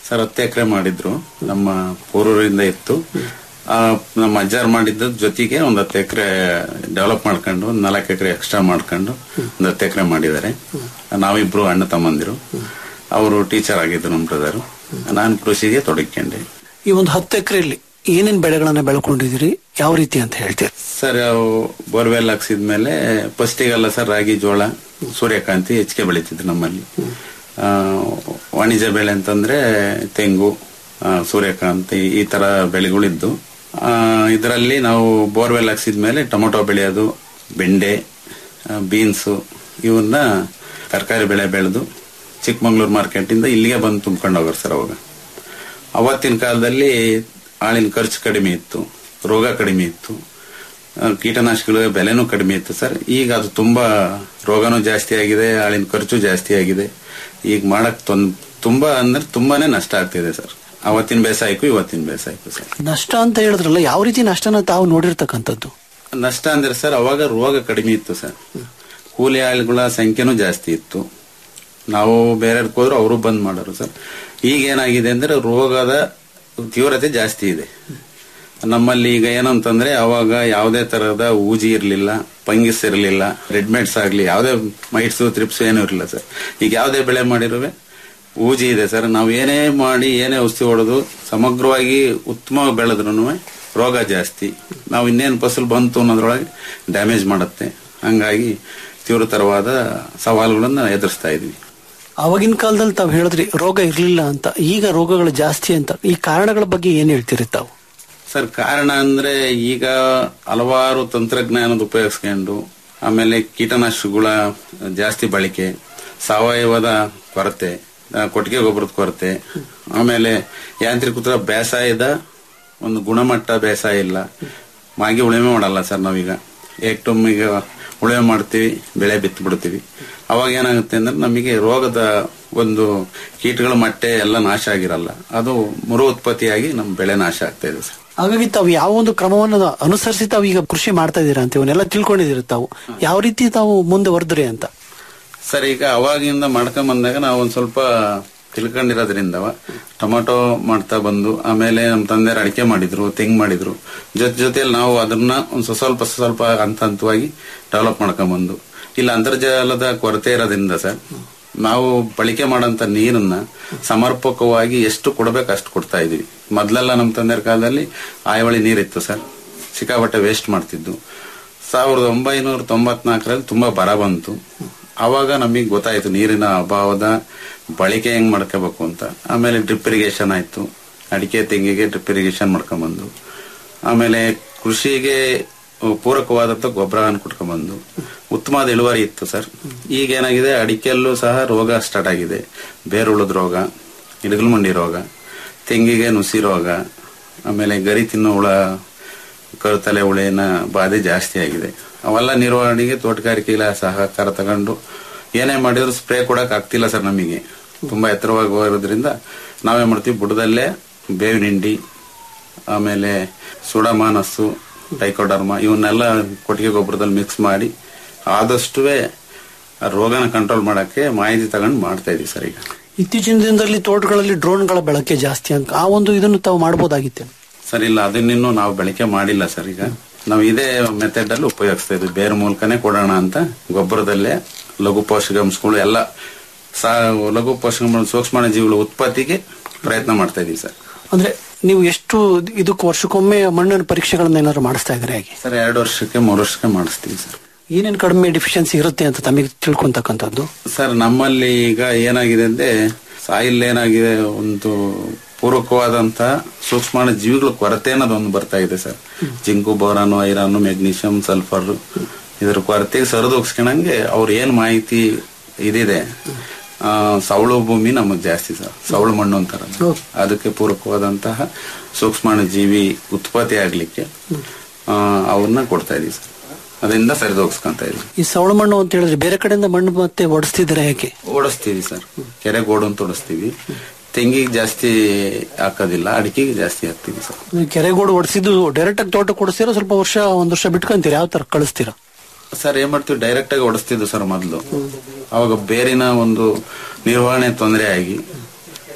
ಸರ್ ಹತ್ತು ಎಕರೆ ಮಾಡಿದ್ರು ನಮ್ಮ ಪೂರ್ವರಿಂದ ಇತ್ತು ಆ, ನಮ್ಮ ಅಜ್ಜಾರ್ ಮಾಡಿದ್ದ ಜೊತೆಗೆ ಒಂದು ಹತ್ತು ಎಕರೆ ಡೆವಲಪ್ ಮಾಡ್ಕೊಂಡು ಒಂದು ನಾಲ್ಕು ಎಕರೆ ಎಕ್ಸ್ಟ್ರಾ ಮಾಡ್ಕೊಂಡು ಒಂದು ಹತ್ತು ಎಕರೆ ಮಾಡಿದ್ದಾರೆ ನಾವಿಬ್ರು ಅಣ್ಣ ತಮ್ಮಂದಿರು ಅವರು ಟೀಚರ್ ಆಗಿದ್ರು ನಮ್ಮ ಬ್ರದರು ನಾನು ಕೃಷಿಗೆ ತೊಡಗಿಕೊಂಡೆ ಈ ಒಂದು ಹತ್ತು ಎಕರೆಯಲ್ಲಿ ಏನೇನ್ ಬೆಳೆಗಳನ್ನ ಬೆಳ್ಕೊಂಡಿದ್ದೀರಿ ಯಾವ ರೀತಿ ಅಂತ ಹೇಳ್ತೀರಿ ಸರ್ ಬೋರ್ವೆಲ್ ಹಾಕ್ಸಿದ್ಮೇಲೆ ಫಸ್ಟಿಗೆಲ್ಲ ಸರ್ ರಾಗಿ ಜೋಳ ಸೂರ್ಯಕಾಂತಿ ಹೆಚ್ಚಿಗೆ ಬೆಳೀತಿದ್ರು ನಮ್ಮಲ್ಲಿ ಆ, ವಾಣಿಜ್ಯ ಬೆಳೆ ಅಂತಂದ್ರೆ ತೆಂಗು ಆ, ಸೂರ್ಯಕಾಂತಿ ಈ ತರ ಬೆಳೆಗಳಿದ್ದು ಇದರಲ್ಲಿ ನಾವು ಬೋರ್ವೆಲ್ ಹಾಕ್ಸಿದ್ಮೇಲೆ ಟೊಮೊಟೊ ಬೆಳೆಯೋದು ಬೆಂಡೆ ಬೀನ್ಸು ಇವನ್ನ ತರಕಾರಿ ಬೆಳೆ ಬೆಳೆದು ಚಿಕ್ಕಮಂಗ್ಳೂರು ಮಾರ್ಕೆಟಿಂದ ಇಲ್ಲಿಗೆ ಬಂದು ತುಂಬ್ಕೊಂಡು ಹೋಗೋರು ಸರ್ ಅವಾಗ ಅವತ್ತಿನ ಕಾಲದಲ್ಲಿ ಆಳಿನ ಖರ್ಚು ಕಡಿಮೆ ಇತ್ತು ರೋಗ ಕಡಿಮೆ ಇತ್ತು ಆ, ಕೀಟನಾಶಕಗಳ ಬೆಲೆನೂ ಕಡಿಮೆ ಇತ್ತು ಸರ್ ಈಗ ಅದು ತುಂಬಾ ರೋಗನೂ ಜಾಸ್ತಿ ಆಗಿದೆ ಆಳಿನ ಖರ್ಚು ಜಾಸ್ತಿ ಆಗಿದೆ ಈಗ ಮಾಡಕ್ ತೊಂದ್ ತುಂಬಾ ಅಂದ್ರೆ ತುಂಬಾನೇ ನಷ್ಟ ಆಗ್ತಿದೆ ಸರ್ ಅವತ್ತಿನ ಬೇಸಾಯಕ್ಕೂ ಇವತ್ತಿನ ಬೇಸಾಯಕ್ಕೂ ಸರ್ ನಷ್ಟ ಅಂತ ಹೇಳಿದ್ರಲ್ಲ ಯಾವ ರೀತಿ ನಷ್ಟನ ತಾವು ನೋಡಿರ್ತಕ್ಕಂಥದ್ದು ನಷ್ಟ ಅಂದ್ರೆ ಸರ್ ಅವಾಗ ರೋಗ ಕಡಿಮೆ ಇತ್ತು ಸರ್ ಕೂಲಿ ಆಳುಗಳ ಸಂಖ್ಯೆನೂ ಜಾಸ್ತಿ ಇತ್ತು ನಾವು ಬೇರೆಯವ್ರಿಗೆ ಹೋದ್ರು ಅವರು ಬಂದ್ ಮಾಡೋರು ಸರ್ ಈಗ ಏನಾಗಿದೆ ಅಂದ್ರೆ ರೋಗದ ತೀವ್ರತೆ ಜಾಸ್ತಿ ಇದೆ ನಮ್ಮಲ್ಲಿ ಈಗ ಏನಂತಂದ್ರೆ ಅವಾಗ ಯಾವುದೇ ತರಹದ ಊಜಿ ಇರಲಿಲ್ಲ ಪಂಗಿಸ್ ಇರಲಿಲ್ಲ ರೆಡ್ ಮೆಟ್ಸ್ ಆಗ್ಲಿ ಯಾವುದೇ ಮೈಟ್ಸು ತ್ರಿಪ್ಸ್ ಏನೂ ಇರಲಿಲ್ಲ ಸರ್ ಈಗ ಯಾವುದೇ ಬೆಳೆ ಮಾಡಿರುವೆ ಊಜಿ ಇದೆ ಸರ್ ನಾವು ಏನೇ ಮಾಡಿ ಏನೇ ಔಷಧಿ ಹೊಡೆದು ಸಮಗ್ರವಾಗಿ ಉತ್ತಮವಾಗಿ ಬೆಳೆದ್ರು ರೋಗ ಜಾಸ್ತಿ ನಾವು ಇನ್ನೇನು ಫಸಲು ಬಂತು ಅನ್ನೋದ್ರೊಳಗೆ ಡ್ಯಾಮೇಜ್ ಮಾಡುತ್ತೆ ಹಂಗಾಗಿ ತೀವ್ರತರವಾದ ಸವಾಲುಗಳನ್ನ ಎದುರಿಸ್ತಾ ಇದೀವಿ ಅವಾಗಿನ ಕಾಲದಲ್ಲಿ ತಾವು ಹೇಳಿದ್ರಿ ರೋಗ ಇರ್ಲಿಲ್ಲ ಅಂತ ಈಗ ರೋಗಗಳು ಜಾಸ್ತಿ ಅಂತ ಈ ಕಾರಣಗಳ ಬಗ್ಗೆ ಏನ್ ಹೇಳ್ತೀರಿ ತಾವು ಸರ್ ಕಾರಣ ಅಂದ್ರೆ ಈಗ ಹಲವಾರು ತಂತ್ರಜ್ಞಾನದ ಉಪಯೋಗಿಸ್ಕೊಂಡು ಆಮೇಲೆ ಕೀಟನಾಶಕಗಳ ಜಾಸ್ತಿ ಬಳಕೆ ಸಾವಯವದ ಕೊರತೆ ಆ, ಕೊಟ್ಟಿಗೆ ಗೊಬ್ಬರದ ಕೊರತೆ ಆಮೇಲೆ ಯಾಂತ್ರೀಕೃತ ಬೇಸಾಯದ ಒಂದು ಗುಣಮಟ್ಟ ಬೇಸಾಯ ಇಲ್ಲ ಮಾಗಿ ಉಳುಮೆ ಮಾಡಲ್ಲ ಸರ್ ನಾವೀಗ ಏಕ್ಟೊಮ್ ಈಗ ಉಳುಮೆ ಮಾಡ್ತೀವಿ ಬೆಳೆ ಬಿತ್ತು ಬಿಡ್ತೀವಿ ಅವಾಗ ಏನಾಗುತ್ತೆ ಅಂದ್ರೆ ನಮಗೆ ರೋಗದ ಒಂದು ಕೀಟಗಳ ಮಟ್ಟೆ ಎಲ್ಲ ನಾಶ ಆಗಿರಲ್ಲ ಅದು ಮರು ಉತ್ಪತ್ತಿಯಾಗಿ ನಮ್ಮ ಬೆಳೆ ನಾಶ ಆಗ್ತಾ ಇದೆ ಸರ್ ಹಾಗಾಗಿ ತಾವು ಯಾವ ಒಂದು ಕ್ರಮವನ್ನು ಅನುಸರಿಸಿ ತಾವು ಈಗ ಕೃಷಿ ಮಾಡ್ತಾ ಇದೀರಾ ಅಂತ ಇವನ್ನೆಲ್ಲ ತಿಳ್ಕೊಂಡಿದ್ದೀರಿ ತಾವು ಯಾವ ರೀತಿ ತಾವು ಮುಂದೆ ಹೊರದ್ರಿ ಅಂತ ಸರ್ ಈಗ ಅವಾಗಿಂದ ಮಾಡ್ಕೊಂಡ್ ಬಂದಾಗ ನಾವು ಒಂದ್ ಸ್ವಲ್ಪ ತಿಳ್ಕೊಂಡಿರೋದ್ರಿಂದ ಟೊಮೆಟೊ ಮಾಡ್ತಾ ಬಂದು ಆಮೇಲೆ ನಮ್ಮ ತಂದೆಯರು ಅಡಿಕೆ ಮಾಡಿದ್ರು ತೆಂಗ್ ಮಾಡಿದ್ರು ಜೊತೆ ಜೊತೆಯಲ್ಲಿ ನಾವು ಅದನ್ನ ಒಂದ್ ಸ್ವ- ಸ್ವಲ್ಪ ಸ್ವಲ್ಪ ಹಂತ ಹಂತವಾಗಿ ಡೆವಲಪ್ ಮಾಡ್ಕೊಂಡ್ ಬಂದು ಇಲ್ಲ ಅಂತರ್ಜಾಲದ ಕೊರತೆ ಇರೋದ್ರಿಂದ ಸರ್ ನಾವು ಬಳಕೆ ಮಾಡೋಂತ ನೀರನ್ನ ಸಮರ್ಪಕವಾಗಿ ಎಷ್ಟು ಕೊಡ್ಬೇಕು ಅಷ್ಟು ಕೊಡ್ತಾ ಇದೀವಿ ಮೊದ್ಲೆಲ್ಲ ನಮ್ಮ ತಂದೆಯರ ಕಾಲದಲ್ಲಿ ಆಯವಳಿ ನೀರಿತ್ತು ಸರ್ ಸಿಕ್ಕಾಪಟ್ಟೆ ವೇಸ್ಟ್ ಮಾಡ್ತಿದ್ದು ಸಾವಿರದ ಒಂಬೈನೂರ ತೊಂಬತ್ನಾಲ್ಕರಲ್ಲಿ ತುಂಬಾ ಬರ ಬಂತು ಅವಾಗ ನಮಗೆ ಗೊತ್ತಾಯ್ತು ನೀರಿನ ಅಭಾವದ ಬಳಕೆ ಹೆಂಗ್ ಮಾಡ್ಕೋಬೇಕು ಅಂತ ಆಮೇಲೆ ಡ್ರಿಪ್ ಇರಿಗೇಷನ್ ಆಯ್ತು ಅಡಿಕೆ ತೆಂಗಿಗೆ ಡ್ರಿಪ್ ಇರಿಗೇಷನ್ ಮಾಡ್ಕೊಂಬಂದು ಆಮೇಲೆ ಕೃಷಿಗೆ ಪೂರಕವಾದಂತ ಗೊಬ್ಬರ ಕುಟ್ಕೊಂಡ್ಬಂದು ಉತ್ತಮವಾದ ಇಳುವರಿ ಇತ್ತು ಸರ್ ಈಗ ಏನಾಗಿದೆ ಅಡಿಕೆಯಲ್ಲೂ ಸಹ ರೋಗ ಸ್ಟಾರ್ಟ್ ಆಗಿದೆ ಬೇರುಳದ ರೋಗ ಇಡಗಲ್ ಮಂಡಿ ರೋಗ ತೆಂಗಿಗೆ ನುಸಿ ರೋಗ ಆಮೇಲೆ ಗರಿ ತಿನ್ನೋ ಹುಳ ಕರುತಲೆ ಹುಳಿನ ಬಾಧೆ ಜಾಸ್ತಿ ಆಗಿದೆ ಅವೆಲ್ಲ ನಿರ್ವಹಣೆಗೆ ತೋಟಗಾರಿಕೆ ಇಲಾಖೆ ಸಹಕಾರ ತಗೊಂಡು ಏನೇ ಮಾಡಿದ್ರು ಸ್ಪ್ರೇ ಕೊಡಕ್ ಆಗ್ತಿಲ್ಲ ಸರ್ ನಮಗೆ ತುಂಬಾ ಎತ್ತರವಾಗಿ ಹೋಗಿರೋದ್ರಿಂದ ನಾವೇ ಮಾಡ್ತೀವಿ ಬುಡದಲ್ಲೇ ಬೇವಿನ ಹಿಂಡಿ ಆಮೇಲೆ ಸುಡಮಾನಸ್ಸು ಟೈಕೋಡರ್ಮ ಇವನ್ನೆಲ್ಲ ಕೊಟ್ಟಿಗೆ ಗೊಬ್ಬರದಲ್ಲಿ ಮಿಕ್ಸ್ ಮಾಡಿ ಆದಷ್ಟುವೇ ಆ ರೋಗನ ಕಂಟ್ರೋಲ್ ಮಾಡಕ್ಕೆ ಮಾಹಿತಿ ತಗೊಂಡು ಮಾಡ್ತಾ ಇದೀವಿ ಸರ್ ಈಗ ಇತ್ತೀಚಿನ ದಿನದಲ್ಲಿ ತೋಟಗಳಲ್ಲಿ ಡ್ರೋನ್ಗಳ ಬಳಕೆ ಜಾಸ್ತಿ ಅಂತ ಆ ಒಂದು ಇದನ್ನು ತಾವು ಮಾಡಬಹುದಾಗಿತ್ತೆ ಸರ್ ಇಲ್ಲ ಅದನ್ನಿನ್ನೂ ನಾವು ಬಳಕೆ ಮಾಡಿಲ್ಲ ಸರ್ ಈಗ ನಾವು ಇದೇ ಮೆಥಡ್ ಅಲ್ಲಿ ಉಪಯೋಗಿಸ್ತಾ ಇದ್ವಿ ಬೇರೆ ಮೂಲಕನೇ ಕೊಡೋಣ ಅಂತ ಗೊಬ್ಬರದಲ್ಲೇ ಲಘು ಪೋಷಕಾಂಶಗಳು ಎಲ್ಲ ಸಾ ಲಘು ಪೋಷಕಾಂಶ ಸೂಕ್ಷ್ಮ ಜೀವಿಗಳ ಉತ್ಪತ್ತಿಗೆ ಪ್ರಯತ್ನ ಮಾಡ್ತಾ ಇದೀವಿ ಸರ್ ಅಂದ್ರೆ ನೀವು ಎಷ್ಟು ಇದಕ್ಕೆ ವರ್ಷಕ್ಕೊಮ್ಮೆ ಮಣ್ಣಿನ ಪರೀಕ್ಷೆಗಳನ್ನ ಏನಾದ್ರು ಮಾಡಿಸ್ತಾ ಇದ್ರೆ ಹೇಗೆ ಸರ್ ಎರಡು ವರ್ಷಕ್ಕೆ ಮೂರು ವರ್ಷಕ್ಕೆ ಮಾಡಿಸ್ತೀವಿ ಸರ್ ಏನೇನು ಕಡಿಮೆ ಡಿಫಿಷಿಯನ್ಸಿ ಇರುತ್ತೆ ಅಂತ ತಮಗೆ ತಿಳ್ಕೊಂತಕ್ಕಂಥದ್ದು ಸರ್ ನಮ್ಮಲ್ಲಿ ಈಗ ಏನಾಗಿದೆ ಅಂದ್ರೆ ಸಾಯಿಲ್ ಏನಾಗಿದೆ ಒಂದು ಪೂರಕವಾದಂತ ಸೂಕ್ಷ್ಮ ಜೀವಿಗಳ ಕೊರತೆ ಅನ್ನೋದು ಒಂದು ಬರ್ತಾ ಇದೆ sir zinc boron iron magnesium sulphur ಇದ್ರ ಕೊರತೆಗೆ ಸರಿದೋಗಿಸ್ಕೊಂಡಂಗೆ ಅವ್ರ ಏನ್ ಮಾಹಿತಿ ಇದಿದೆ ಆ, ಸವಳು ಭೂಮಿ ನಮಗ್ ಜಾಸ್ತಿ ಸರ್ ಸವಳು ಮಣ್ಣು ಅಂತಾರ ಅದಕ್ಕೆ ಪೂರಕವಾದಂತಹ ಸೂಕ್ಷ್ಮ ಜೀವಿ ಉತ್ಪತ್ತಿ ಆಗ್ಲಿಕ್ಕೆ ಆ, ಅವನ್ನ ಕೊಡ್ತಾ ಇದೀವಿ ಸರ್ ಅದರಿಂದ ಸರಿದೋಗಿಸ್ಕೊಂತ ಇದೀವಿ ಈ ಸವಳ ಮಣ್ಣು ಅಂತ ಹೇಳಿದ್ರೆ ಬೇರೆ ಕಡೆಯಿಂದ ಮಣ್ಣು ಮತ್ತೆ ಒಡಿಸ್ತಿದ್ರೆ ಹೇಗೆ ಓಡಿಸ್ತೀವಿ ಸರ್ ಕೆರೆ ಗೋಡು ಅಂತ ಓಡಿಸ್ತೀವಿ ತೆಂಗಿಗೆ ಜಾಸ್ತಿ ಹಾಕೋದಿಲ್ಲ ಅಡಿಕೆಗೆ ಜಾಸ್ತಿ ಹಾಕ್ತೀವಿ ಸರ್ ಈ ಕೆರೆಗೋಡು ಒಡಿಸಿದ್ದು ಡೈರೆಕ್ಟ್ ಆಗಿ ತೋಟ ಕೊಡಿಸ್ತೀರಾ ಸ್ವಲ್ಪ ವರ್ಷ ಒಂದ್ ವರ್ಷ ಬಿಟ್ಕೊಂತೀರಾ ಯಾವ ತರ ಕಳಿಸ್ತೀರಾ ಸರ್ ಏನ್ ಮಾಡ್ತೀವಿ ಡೈರೆಕ್ಟ್ ಆಗಿ ಓಡಿಸ್ತಿದ್ವು ಸರ್ ಮೊದಲು ಅವಾಗ ಬೇರಿನ ಒಂದು ನಿರ್ವಹಣೆ ತೊಂದರೆ ಆಗಿ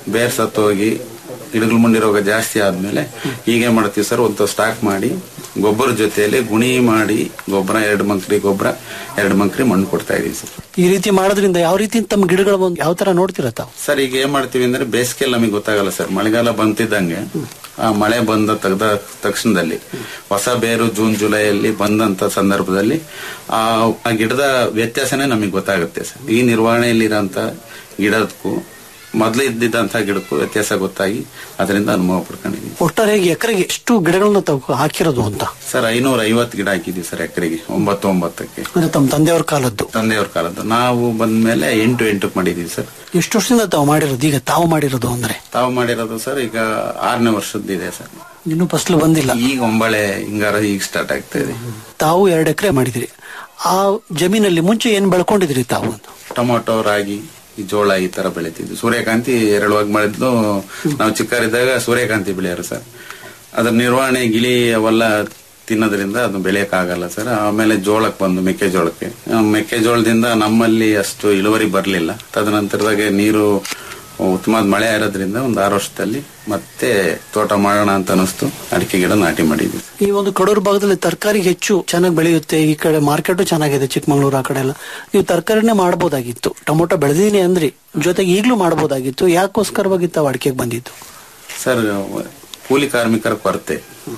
ಬೇರ್ ಸತ್ತೋಗಿ ಗಿಡಗಳ ಮುಂಡಿ ರೋಗ ಜಾಸ್ತಿ ಆದ್ಮೇಲೆ ಹೀಗೆ ಮಾಡ್ತೀವಿ ಸರ್ ಒಂದು ಸ್ಟಾಕ್ ಮಾಡಿ ಗೊಬ್ಬರ ಜೊತೆಯಲ್ಲಿ ಗುಣಿ ಮಾಡಿ ಗೊಬ್ಬರ ಎರಡು ಮಂಕ್ರಿ ಗೊಬ್ಬರ ಎರಡು ಮಂಕ್ರಿ ಮಣ್ಣು ಕೊಡ್ತಾ ಇದೀವಿ ಸರ್ ಈ ರೀತಿ ಮಾಡೋದ್ರಿಂದ ಯಾವ ರೀತಿ ತಮ್ಮ ಗಿಡಗಳ ಒಂದು ಯಾವ ತರ ನೋಡ್ತೀರ ತಾವು ಸರ್ ಈಗ ಏನ್ ಮಾಡ್ತೀವಿ ಅಂದ್ರೆ ಬೇಸಿಗೆಲ್ಲ ನಮಗೆ ಗೊತ್ತಾಗಲ್ಲ ಸರ್ ಮಳೆಗಾಲ ಬಂತಿದ್ದಂಗೆ ಆ ಮಳೆ ಬಂದ ತೆಗ್ದ ತಕ್ಷಣದಲ್ಲಿ ಹೊಸ ಬೇರು ಜೂನ್ ಜುಲೈಯಲ್ಲಿ ಬಂದಂತ ಸಂದರ್ಭದಲ್ಲಿ ಆ ಆ ಗಿಡದ ವ್ಯತ್ಯಾಸನೇ ನಮಗೆ ಗೊತ್ತಾಗುತ್ತೆ ಸರ್ ಈ ನಿರ್ವಹಣೆಯಲ್ಲಿರೋಂಥ ಗಿಡಕ್ಕೂ ಮೊದಲು ಇದ್ದಿದ್ದಂಥ ಗಿಡಕ್ಕೂ ವ್ಯತ್ಯಾಸ ಗೊತ್ತಾಗಿ ಅದರಿಂದ ಅನುಭವ ಪಡ್ಕೊಂಡಿದ್ದೀವಿ ಒಟ್ಟಾರೆ ಎಕರೆಗೆ ಎಷ್ಟು ಗಿಡಗಳನ್ನ ತಾವು ಹಾಕಿರೋದು ಅಂತ ಸರ್ ಐನೂರ ಐವತ್ತು ಗಿಡ ಹಾಕಿದೀವಿ ಸರ್ ಎಕರೆಗೆ ಒಂಬತ್ತು ಒಂಬತ್ತಕ್ಕೆ ಅಂದ್ರೆ ತಮ್ಮ ತಂದೆಯವ್ರ ಕಾಲದ್ದು ತಂದೆಯವ್ರ ಕಾಲದ್ದು ನಾವು ಬಂದ್ಮೇಲೆ ಎಂಟು ಎಂಟಕ್ಕೆ ಮಾಡಿದೀವಿ ಸರ್ ಎಷ್ಟು ವರ್ಷದಿಂದ ತಾವು ಮಾಡಿರೋದು ಈಗ ತಾವು ಮಾಡಿರೋದು ಅಂದ್ರೆ ತಾವು ಮಾಡಿರೋದು ಸರ್ ಈಗ ಆರನೇ ವರ್ಷದ್ದಿದೆ ಸರ್ ಇನ್ನೂ ಫಸಲು ಬಂದಿಲ್ಲ ಈಗ ಒಂಬಳೆ ಹಿಂಗಾರ ಈಗ ಸ್ಟಾರ್ಟ್ ಆಗ್ತಾ ಇದೆ ತಾವು ಎರಡು ಎಕರೆ ಮಾಡಿದಿರಿ ಆ ಜಮೀನಲ್ಲಿ ಮುಂಚೆ ಏನ್ ಬೆಳ್ಕೊಂಡಿದ್ರಿ ತಾವು ಟೊಮೊಟೊ ರಾಗಿ ಈ ಜೋಳ ಈ ತರ ಬೆಳಿತಿದ್ವಿ ಸೂರ್ಯಕಾಂತಿ ಎರಡವಾಗಿ ಮಾಡಿದ್ದು ನಾವು ಚಿಕ್ಕರಿದ್ದಾಗ ಸೂರ್ಯಕಾಂತಿ ಬೆಳೆಯೋರು ಸರ್ ಅದ್ರ ನಿರ್ವಹಣೆ ಗಿಳಿ ಅವೆಲ್ಲ ತಿನ್ನೋದ್ರಿಂದ ಅದು ಬೆಳೆಯಕ್ ಆಗಲ್ಲ ಸರ್ ಆಮೇಲೆ ಜೋಳಕ್ಕೆ ಬಂದು ಮೆಕ್ಕೆಜೋಳಕ್ಕೆ ಆ, ಮೆಕ್ಕೆಜೋಳದಿಂದ ನಮ್ಮಲ್ಲಿ ಅಷ್ಟು ಇಳುವರಿ ಬರಲಿಲ್ಲ ತದನಂತರದಾಗೆ ನೀರು ಉತ್ತಮವಾದ ಮಳೆ ಇರೋದ್ರಿಂದ ಒಂದು ಆರು ವರ್ಷದಲ್ಲಿ ಮತ್ತೆ ತೋಟ ಮಾಡೋಣ ಅಂತ ಅನಿಸ್ತು ಅಡಿಕೆ ಗಿಡ ನಾಟಿ ಮಾಡಿದ್ವಿ ಈ ಒಂದು ಕಡೂರು ಭಾಗದಲ್ಲಿ ತರಕಾರಿ ಹೆಚ್ಚು ಚೆನ್ನಾಗಿ ಬೆಳೆಯುತ್ತೆ ಈ ಕಡೆ ಮಾರ್ಕೆಟು ಚೆನ್ನಾಗಿದೆ ಚಿಕ್ಕಮಗಳೂರು ಆ ಕಡೆ ಎಲ್ಲ ನೀವು ತರಕಾರಿನೇ ಮಾಡಬಹುದಾಗಿತ್ತು ಟೊಮೊಟೊ ಬೆಳೆದಿದ್ದೀನಿ ಅಂದ್ರಿ ಜೊತೆಗೆ ಈಗಲೂ ಮಾಡಬಹುದಾಗಿತ್ತು ಯಾಕೋಸ್ಕರವಾಗಿ ತಾವು ಅಡಿಕೆಗೆ ಬಂದಿತ್ತು ಸರ್ ಕೂಲಿ ಕಾರ್ಮಿಕರ ಕೊರತೆ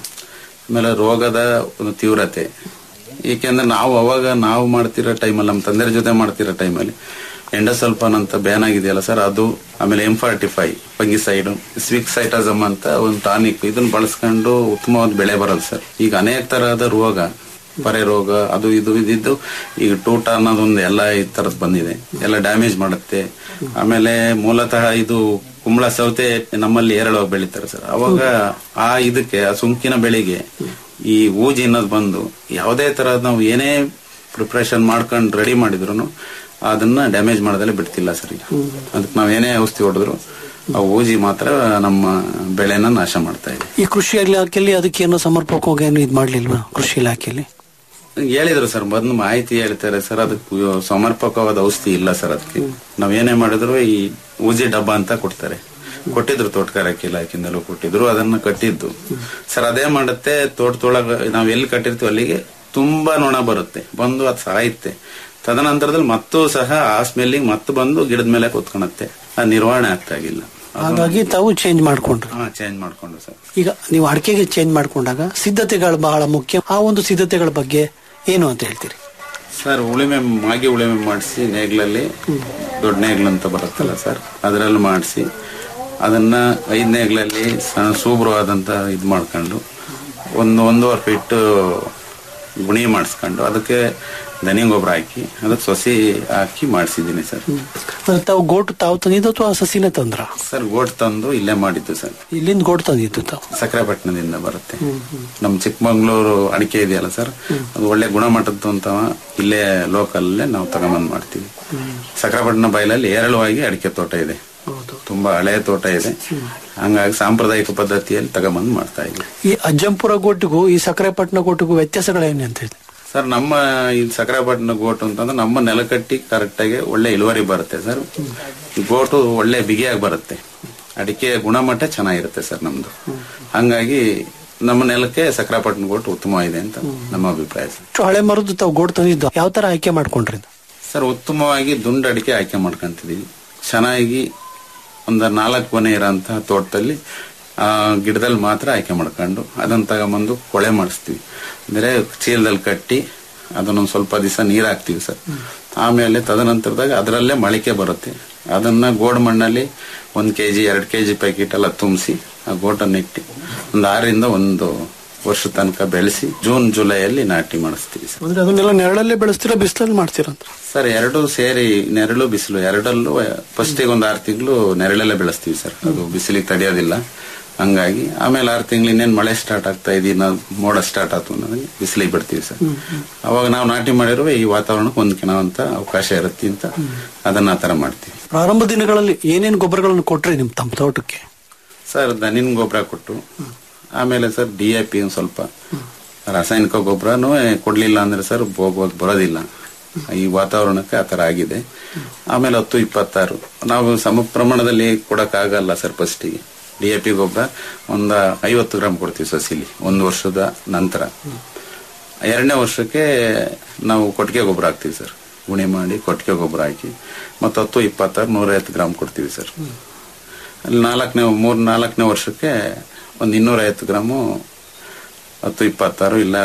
ಆಮೇಲೆ ರೋಗದ ಒಂದು ತೀವ್ರತೆ ಏಕೆಂದ್ರೆ ನಾವು ಅವಾಗ ನಾವು ಮಾಡ್ತಿರೋ ಟೈಮಲ್ಲಿ ನಮ್ಮ ತಂದೆಯ ಜೊತೆ ಮಾಡ್ತಿರೋ ಟೈಮಲ್ಲಿ ಎಂಡಸಲ್ಫಾನ್ ಅಂತ ಬ್ಯಾನ್ ಆಗಿದೆಯಲ್ಲ ಸರ್ ಅದು ಆಮೇಲೆ ಎಂ ಫಾರ್ಟಿ ಫೈವ್ ಫಂಗಿಸೈಡ್ ಸ್ವಿಕ್ಸೈಟಸಮ್ ಅಂತ ಒಂದು ಟಾನಿಕ್ ಇದನ್ನ ಬಳಸ್ಕೊಂಡು ಉತ್ತಮವಾದ ಬೆಳೆ ಬರಲ್ಲ ಸರ್ ಈಗ ಅನೇಕ ತರಹದ ರೋಗ ಪರೆ ರೋಗ ಅದು ಇದು ಇದಿದ್ದು ಈಗ ಟೂಟ ಅನ್ನೋದೊಂದು ಎಲ್ಲ ಈ ತರದ್ ಬಂದಿದೆ ಎಲ್ಲ ಡ್ಯಾಮೇಜ್ ಮಾಡುತ್ತೆ ಆಮೇಲೆ ಮೂಲತಃ ಇದು ಕುಂಬಳ ಸೌತೆ ನಮ್ಮಲ್ಲಿ ಏರಳವಾಗಿ ಬೆಳಿತಾರೆ ಸರ್ ಅವಾಗ ಆ ಇದಕ್ಕೆ ಆ ಸುಂಕಿನ ಬೆಳೆಗೆ ಈ ಊಜಿ ಅನ್ನೋದು ಬಂದು ಯಾವುದೇ ತರಹದ ನಾವು ಏನೇ ಪ್ರಿಪ್ರೇಷನ್ ಮಾಡ್ಕೊಂಡು ರೆಡಿ ಮಾಡಿದ್ರು ಅದನ್ನ ಡ್ಯಾಮೇಜ್ ಮಾಡೋದಲ್ಲೇ ಬಿಡ್ತಿಲ್ಲ ಸರ್ ಈಗ ಅದಕ್ಕೆ ನಾವ್ ಏನೇ ಔಷಧಿ ಹೊಡೆದ್ರು ಆ ಊಜಿ ಮಾತ್ರ ನಮ್ಮ ಬೆಳೆನ ನಾಶ ಮಾಡ್ತಾ ಇದೆ ಈ ಕೃಷಿ ಇಲಾಖೆಯಲ್ಲಿ ಅದಕ್ಕೇನು ಸಮರ್ಪಕವಾಗಿ ಏನು ಇದು ಮಾಡ್ಲಿಲ್ವಾ ಕೃಷಿ ಇಲಾಖೆಯಲ್ಲಿ ಹೇಳಿದ್ರು ಸರ್ ಬಂದು ಮಾಹಿತಿ ಹೇಳ್ತಾರೆ ಸರ್ ಅದಕ್ಕೆ ಸಮರ್ಪಕವಾದ ಔಷಧಿ ಇಲ್ಲ ಸರ್ ಅದಕ್ಕೆ ನಾವ್ ಏನೇ ಮಾಡಿದ್ರು ಈ ಊಜಿ ಡಬ್ಬ ಅಂತ ಕೊಡ್ತಾರೆ ಕೊಟ್ಟಿದ್ರು ತೋಟಗಾರಿಕೆ ಇಲಾಖೆಯಿಂದಲೂ ಕೊಟ್ಟಿದ್ರು ಅದನ್ನ ಕಟ್ಟಿದ್ದು ಸರ್ ಅದೇ ಮಾಡುತ್ತೆ ತೋಟದೊಳಗ ನಾವ್ ಎಲ್ಲಿ ಕಟ್ಟಿರ್ತೀವಿ ಅಲ್ಲಿಗೆ ತುಂಬಾ ನೊಣ ಬರುತ್ತೆ ಬಂದು ಅದು ಸಾಯುತ್ತೆ ತದನಂತರದಲ್ಲಿ ಮತ್ತೂ ಸಹ ಆ ಸ್ಮೆಲ್ಲಿಂಗ್ ಮತ್ತೆ ಬಂದು ಗಿಡದ ಮೇಲೆ ಕೂತ್ಕೊಳತ್ತೆ ಆ ನಿರ್ವಹಣೆ ಆಗ್ತಾಗಿಲ್ಲ ಹಾಗಾಗಿ ತಾವು ಚೇಂಜ್ ಮಾಡ್ಕೊಂಡ್ರು ಹಾ ಚೇಂಜ್ ಮಾಡ್ಕೊಂಡು ಸರ್ ಈಗ ನೀವು ಅಡಿಕೆಗೆ ಚೇಂಜ್ ಮಾಡ್ಕೊಂಡಾಗ ಸಿದ್ಧತೆಗಳು ಬಹಳ ಮುಖ್ಯ ಆ ಒಂದು ಸಿದ್ಧತೆಗಳ ಬಗ್ಗೆ ಏನು ಅಂತ ಹೇಳ್ತೀರಿ ಸರ್ ಉಳಿಮೆ ಮಾಗಿ ಉಳಿಮೆ ಮಾಡಿಸಿ ನೇಗ್ಲಲ್ಲಿ ದೊಡ್ಡ ನೇಗ್ಲು ಅಂತ ಬರುತ್ತಲ್ಲ ಸರ್ ಅದರಲ್ಲಿ ಮಾಡಿಸಿ ಅದನ್ನ ಐದು ನೇಗ್ಲಲ್ಲಿ ಸಣ್ಣ ಸೂಬ್ರವಾದಂತ ಇದು ಮಾಡ್ಕೊಂಡು ಒಂದು ಒಂದೂವರೆ ಫೀಟ್ ಗುಣಿ ಮಾಡಿಸ್ಕೊಂಡು ಅದಕ್ಕೆ ದನಿ ಗೊಬ್ಬರ ಹಾಕಿ ಅದಕ್ಕೆ ಸೊಸಿ ಹಾಕಿ ಮಾಡಿಸಿದ್ದೀನಿ ಸರ್ ಅಂದ್ರೆ ತಾವು ಗೋಟು ತಾವು ತಂದಿದ್ದು ಅಥವಾ ಸಸಿನೇ ತಂದ್ರ ಸರ್ ಗೋಟ್ ತಂದು ಇಲ್ಲೇ ಮಾಡಿದ್ದು ಸರ್ ಇಲ್ಲಿಂದ ಗೋಟು ತಂದಿದ್ದು ತಾವು ಸಕ್ರೆಪಟ್ಟಣದಿಂದ ಬರುತ್ತೆ ನಮ್ಮ ಚಿಕ್ಕಮಂಗ್ಳೂರು ಅಡಿಕೆ ಇದೆಯಲ್ಲ ಸರ್ ಅದು ಒಳ್ಳೆ ಗುಣಮಟ್ಟದ್ದು ಅಂತ ಇಲ್ಲೇ ಲೋಕಲ್ ನಾವು ತಗೊಂಬಂದ್ ಮಾಡ್ತೀವಿ ಸಕ್ರೆಪಟ್ಟಣ ಬಯಲಲ್ಲಿ ಏರಳವಾಗಿ ಅಡಿಕೆ ತೋಟ ಇದೆ ತುಂಬಾ ಹಳೆಯ ತೋಟ ಇದೆ ಹಂಗಾಗಿ ಸಾಂಪ್ರದಾಯಿಕ ಪದ್ಧತಿಯಲ್ಲಿ ತಗೊಂಬಂದ್ ಮಾಡ್ತಾ ಇದ್ದೀವಿ ಈ ಅಜ್ಜಂಪುರ ಗೋಟಿಗೂ ಈ ಸಕ್ಕರೆಪಟ್ಟಣ ಗೋಟಿಗೂ ವ್ಯತ್ಯಾಸಗಳೇನು ಅಂತ ಹೇಳಿ ಸರ್ ನಮ್ಮ ಈ ಸಕ್ರೆಪಟ್ಟಣ ಗೋಟು ಅಂತಂದ್ರೆ ನಮ್ಮ ನೆಲಕಟ್ಟಿ ಕರೆಕ್ಟ್ ಆಗಿ ಒಳ್ಳೆ ಇಳುವರಿ ಬರುತ್ತೆ ಸರ್ ಈ ಗೋಟು ಒಳ್ಳೆ ಬಿಗಿಯಾಗಿ ಬರುತ್ತೆ ಅಡಿಕೆ ಗುಣಮಟ್ಟ ಚೆನ್ನಾಗಿರುತ್ತೆ ಸರ್ ನಮ್ದು ಹಂಗಾಗಿ ನಮ್ಮ ನೆಲಕ್ಕೆ ಸಕ್ರೆಪಟ್ಟಣ ಗೋಟು ಉತ್ತಮವಾಗಿದೆ ಅಂತ ನಮ್ಮ ಅಭಿಪ್ರಾಯ ಸರ್ ಇಷ್ಟು ಹಳೆ ಮರದ್ದು ತಾವು ಗೋಟು ತಂದಿದ್ದು ಯಾವ ತರ ಆಯ್ಕೆ ಮಾಡ್ಕೊಂಡ್ರಿ ಸರ್ ಉತ್ತಮವಾಗಿ ದುಂಡು ಅಡಿಕೆ ಆಯ್ಕೆ ಮಾಡ್ಕೊಂತಿದೀವಿ ಚೆನ್ನಾಗಿ ಒಂದು ನಾಲ್ಕು ಕೊನೆ ಇರೋಂತಹ ತೋಟದಲ್ಲಿ ಆ ಗಿಡದಲ್ಲಿ ಮಾತ್ರ ಆಯ್ಕೆ ಮಾಡ್ಕೊಂಡು ಅದನ್ನ ತಗೊಂಬಂದು ಕೊಳೆ ಮಾಡಿಸ್ತೀವಿ ಅಂದ್ರೆ ಚೀಲದಲ್ಲಿ ಕಟ್ಟಿ ಅದನ್ನೊಂದು ಸ್ವಲ್ಪ ದಿವಸ ನೀರ್ ಹಾಕ್ತಿವಿ ಸರ್ ಆಮೇಲೆ ತದನಂತರದಾಗ ಅದರಲ್ಲೇ ಮೊಳಕೆ ಬರುತ್ತೆ ಅದನ್ನ ಗೋಡ್ ಮಣ್ಣಲ್ಲಿ ಒಂದ್ ಕೆಜಿ ಎರಡ್ ಕೆಜಿ ಪ್ಯಾಕೆಟ್ ಎಲ್ಲ ತುಂಬಿಸಿ ಆ ಗೋಟನ್ನ ಇಟ್ಟು ಒಂದು ಆರರಿಂದ ಒಂದು ವರ್ಷ ತನಕ ಬೆಳೆಸಿ ಜೂನ್ ಜುಲೈಯಲ್ಲಿ ನಾಟಿ ಮಾಡಿಸ್ತೀವಿ ಸರ್ ಅಂದ್ರೆ ಅದನ್ನೆಲ್ಲ ನೆರಳಲ್ಲೇ ಬೆಳೆಸ್ತೀರಾ ಬಿಸಿಲಲ್ಲಿ ಮಾಡ್ತೀರಂತ ಸರ್ ಎರಡು ಸೇರಿ ನೆರಳು ಬಿಸಿಲು ಎರಡಲ್ಲೂ ಫಸ್ಟಿಗೆ ಒಂದು ಆರು ತಿಂಗಳು ನೆರಳೆಲ್ಲ ಬೆಳೆಸ್ತೀವಿ ಸರ್ ಅದು ಬಿಸಿಲಿಗೆ ತಡೆಯೋದಿಲ್ಲ ಹಂಗಾಗಿ ಆಮೇಲೆ ಆರು ತಿಂಗಳು ಇನ್ನೇನು ಮಳೆ ಸ್ಟಾರ್ಟ್ ಆಗ್ತಾ ಇದೆ ಇನ್ನು ಮೋಡ ಸ್ಟಾರ್ಟ್ ಆಯ್ತು ಅನ್ನೋದಕ್ಕೆ ಬಿಸಿಲಿಗೆ ಬಿಡ್ತೀವಿ ಸರ್ ಅವಾಗ ನಾವು ನಾಟಿ ಮಾಡಿರುವ ಈ ವಾತಾವರಣಕ್ಕೆ ಹೊಂದ್ಕೊಳ್ಳೋಂತ ಅವಕಾಶ ಇರುತ್ತೆ ಅಂತ ಅದನ್ನ ಆ ತರ ಮಾಡ್ತೀವಿ ಪ್ರಾರಂಭ ದಿನಗಳಲ್ಲಿ ಏನೇನು ಗೊಬ್ಬರಗಳನ್ನು ಕೊಟ್ರಿ ನಿಮ್ ತಮ್ಮ ತೋಟಕ್ಕೆ ಸರ್ ದನಿನ್ ಗೊಬ್ಬರ ಕೊಟ್ಟು ಆಮೇಲೆ ಸರ್ ಡಿ ಎ ಪಿ ಒಂದು ಸ್ವಲ್ಪ ರಾಸಾಯನಿಕ ಗೊಬ್ಬರನೂ ಕೊಡ್ಲಿಲ್ಲ ಅಂದ್ರೆ ಸರ್ ಹೋಗೋದು ಬರೋದಿಲ್ಲ ಈ ವಾತಾವರಣಕ್ಕೆ ಆ ತರ ಆಗಿದೆ ಆಮೇಲೆ ಹತ್ತು ಇಪ್ಪತ್ತಾರು ನಾವು ಸಮ ಪ್ರಮಾಣದಲ್ಲಿ ಕೊಡಕ್ಕಾಗಲ್ಲ ಸರ್ ಫಸ್ಟಿಗೆ ಡಿ ಎ ಪಿ ಗೊಬ್ಬರ ಒಂದ ಐವತ್ತು ಗ್ರಾಮ್ ಕೊಡ್ತೀವಿ ಸಸಿಲಿ ಒಂದು ವರ್ಷದ ನಂತರ ಎರಡನೇ ವರ್ಷಕ್ಕೆ ನಾವು ಕೊಟ್ಟಿಗೆ ಗೊಬ್ಬರ ಹಾಕ್ತೀವಿ ಸರ್ ಗುಣಿ ಮಾಡಿ ಕೊಟ್ಟಿಗೆ ಗೊಬ್ಬರ ಹಾಕಿ ಮತ್ತು ಹತ್ತು ಇಪ್ಪತ್ತಾರು ನೂರೈವತ್ತು ಗ್ರಾಮ್ ಕೊಡ್ತೀವಿ ಸರ್ ಅಲ್ಲಿ ನಾಲ್ಕನೇ ಮೂರ್ ನಾಲ್ಕನೇ ವರ್ಷಕ್ಕೆ ಒಂದು ಇನ್ನೂರೈವತ್ತು ಗ್ರಾಮು ಹತ್ತು ಇಪ್ಪತ್ತಾರು ಇಲ್ಲ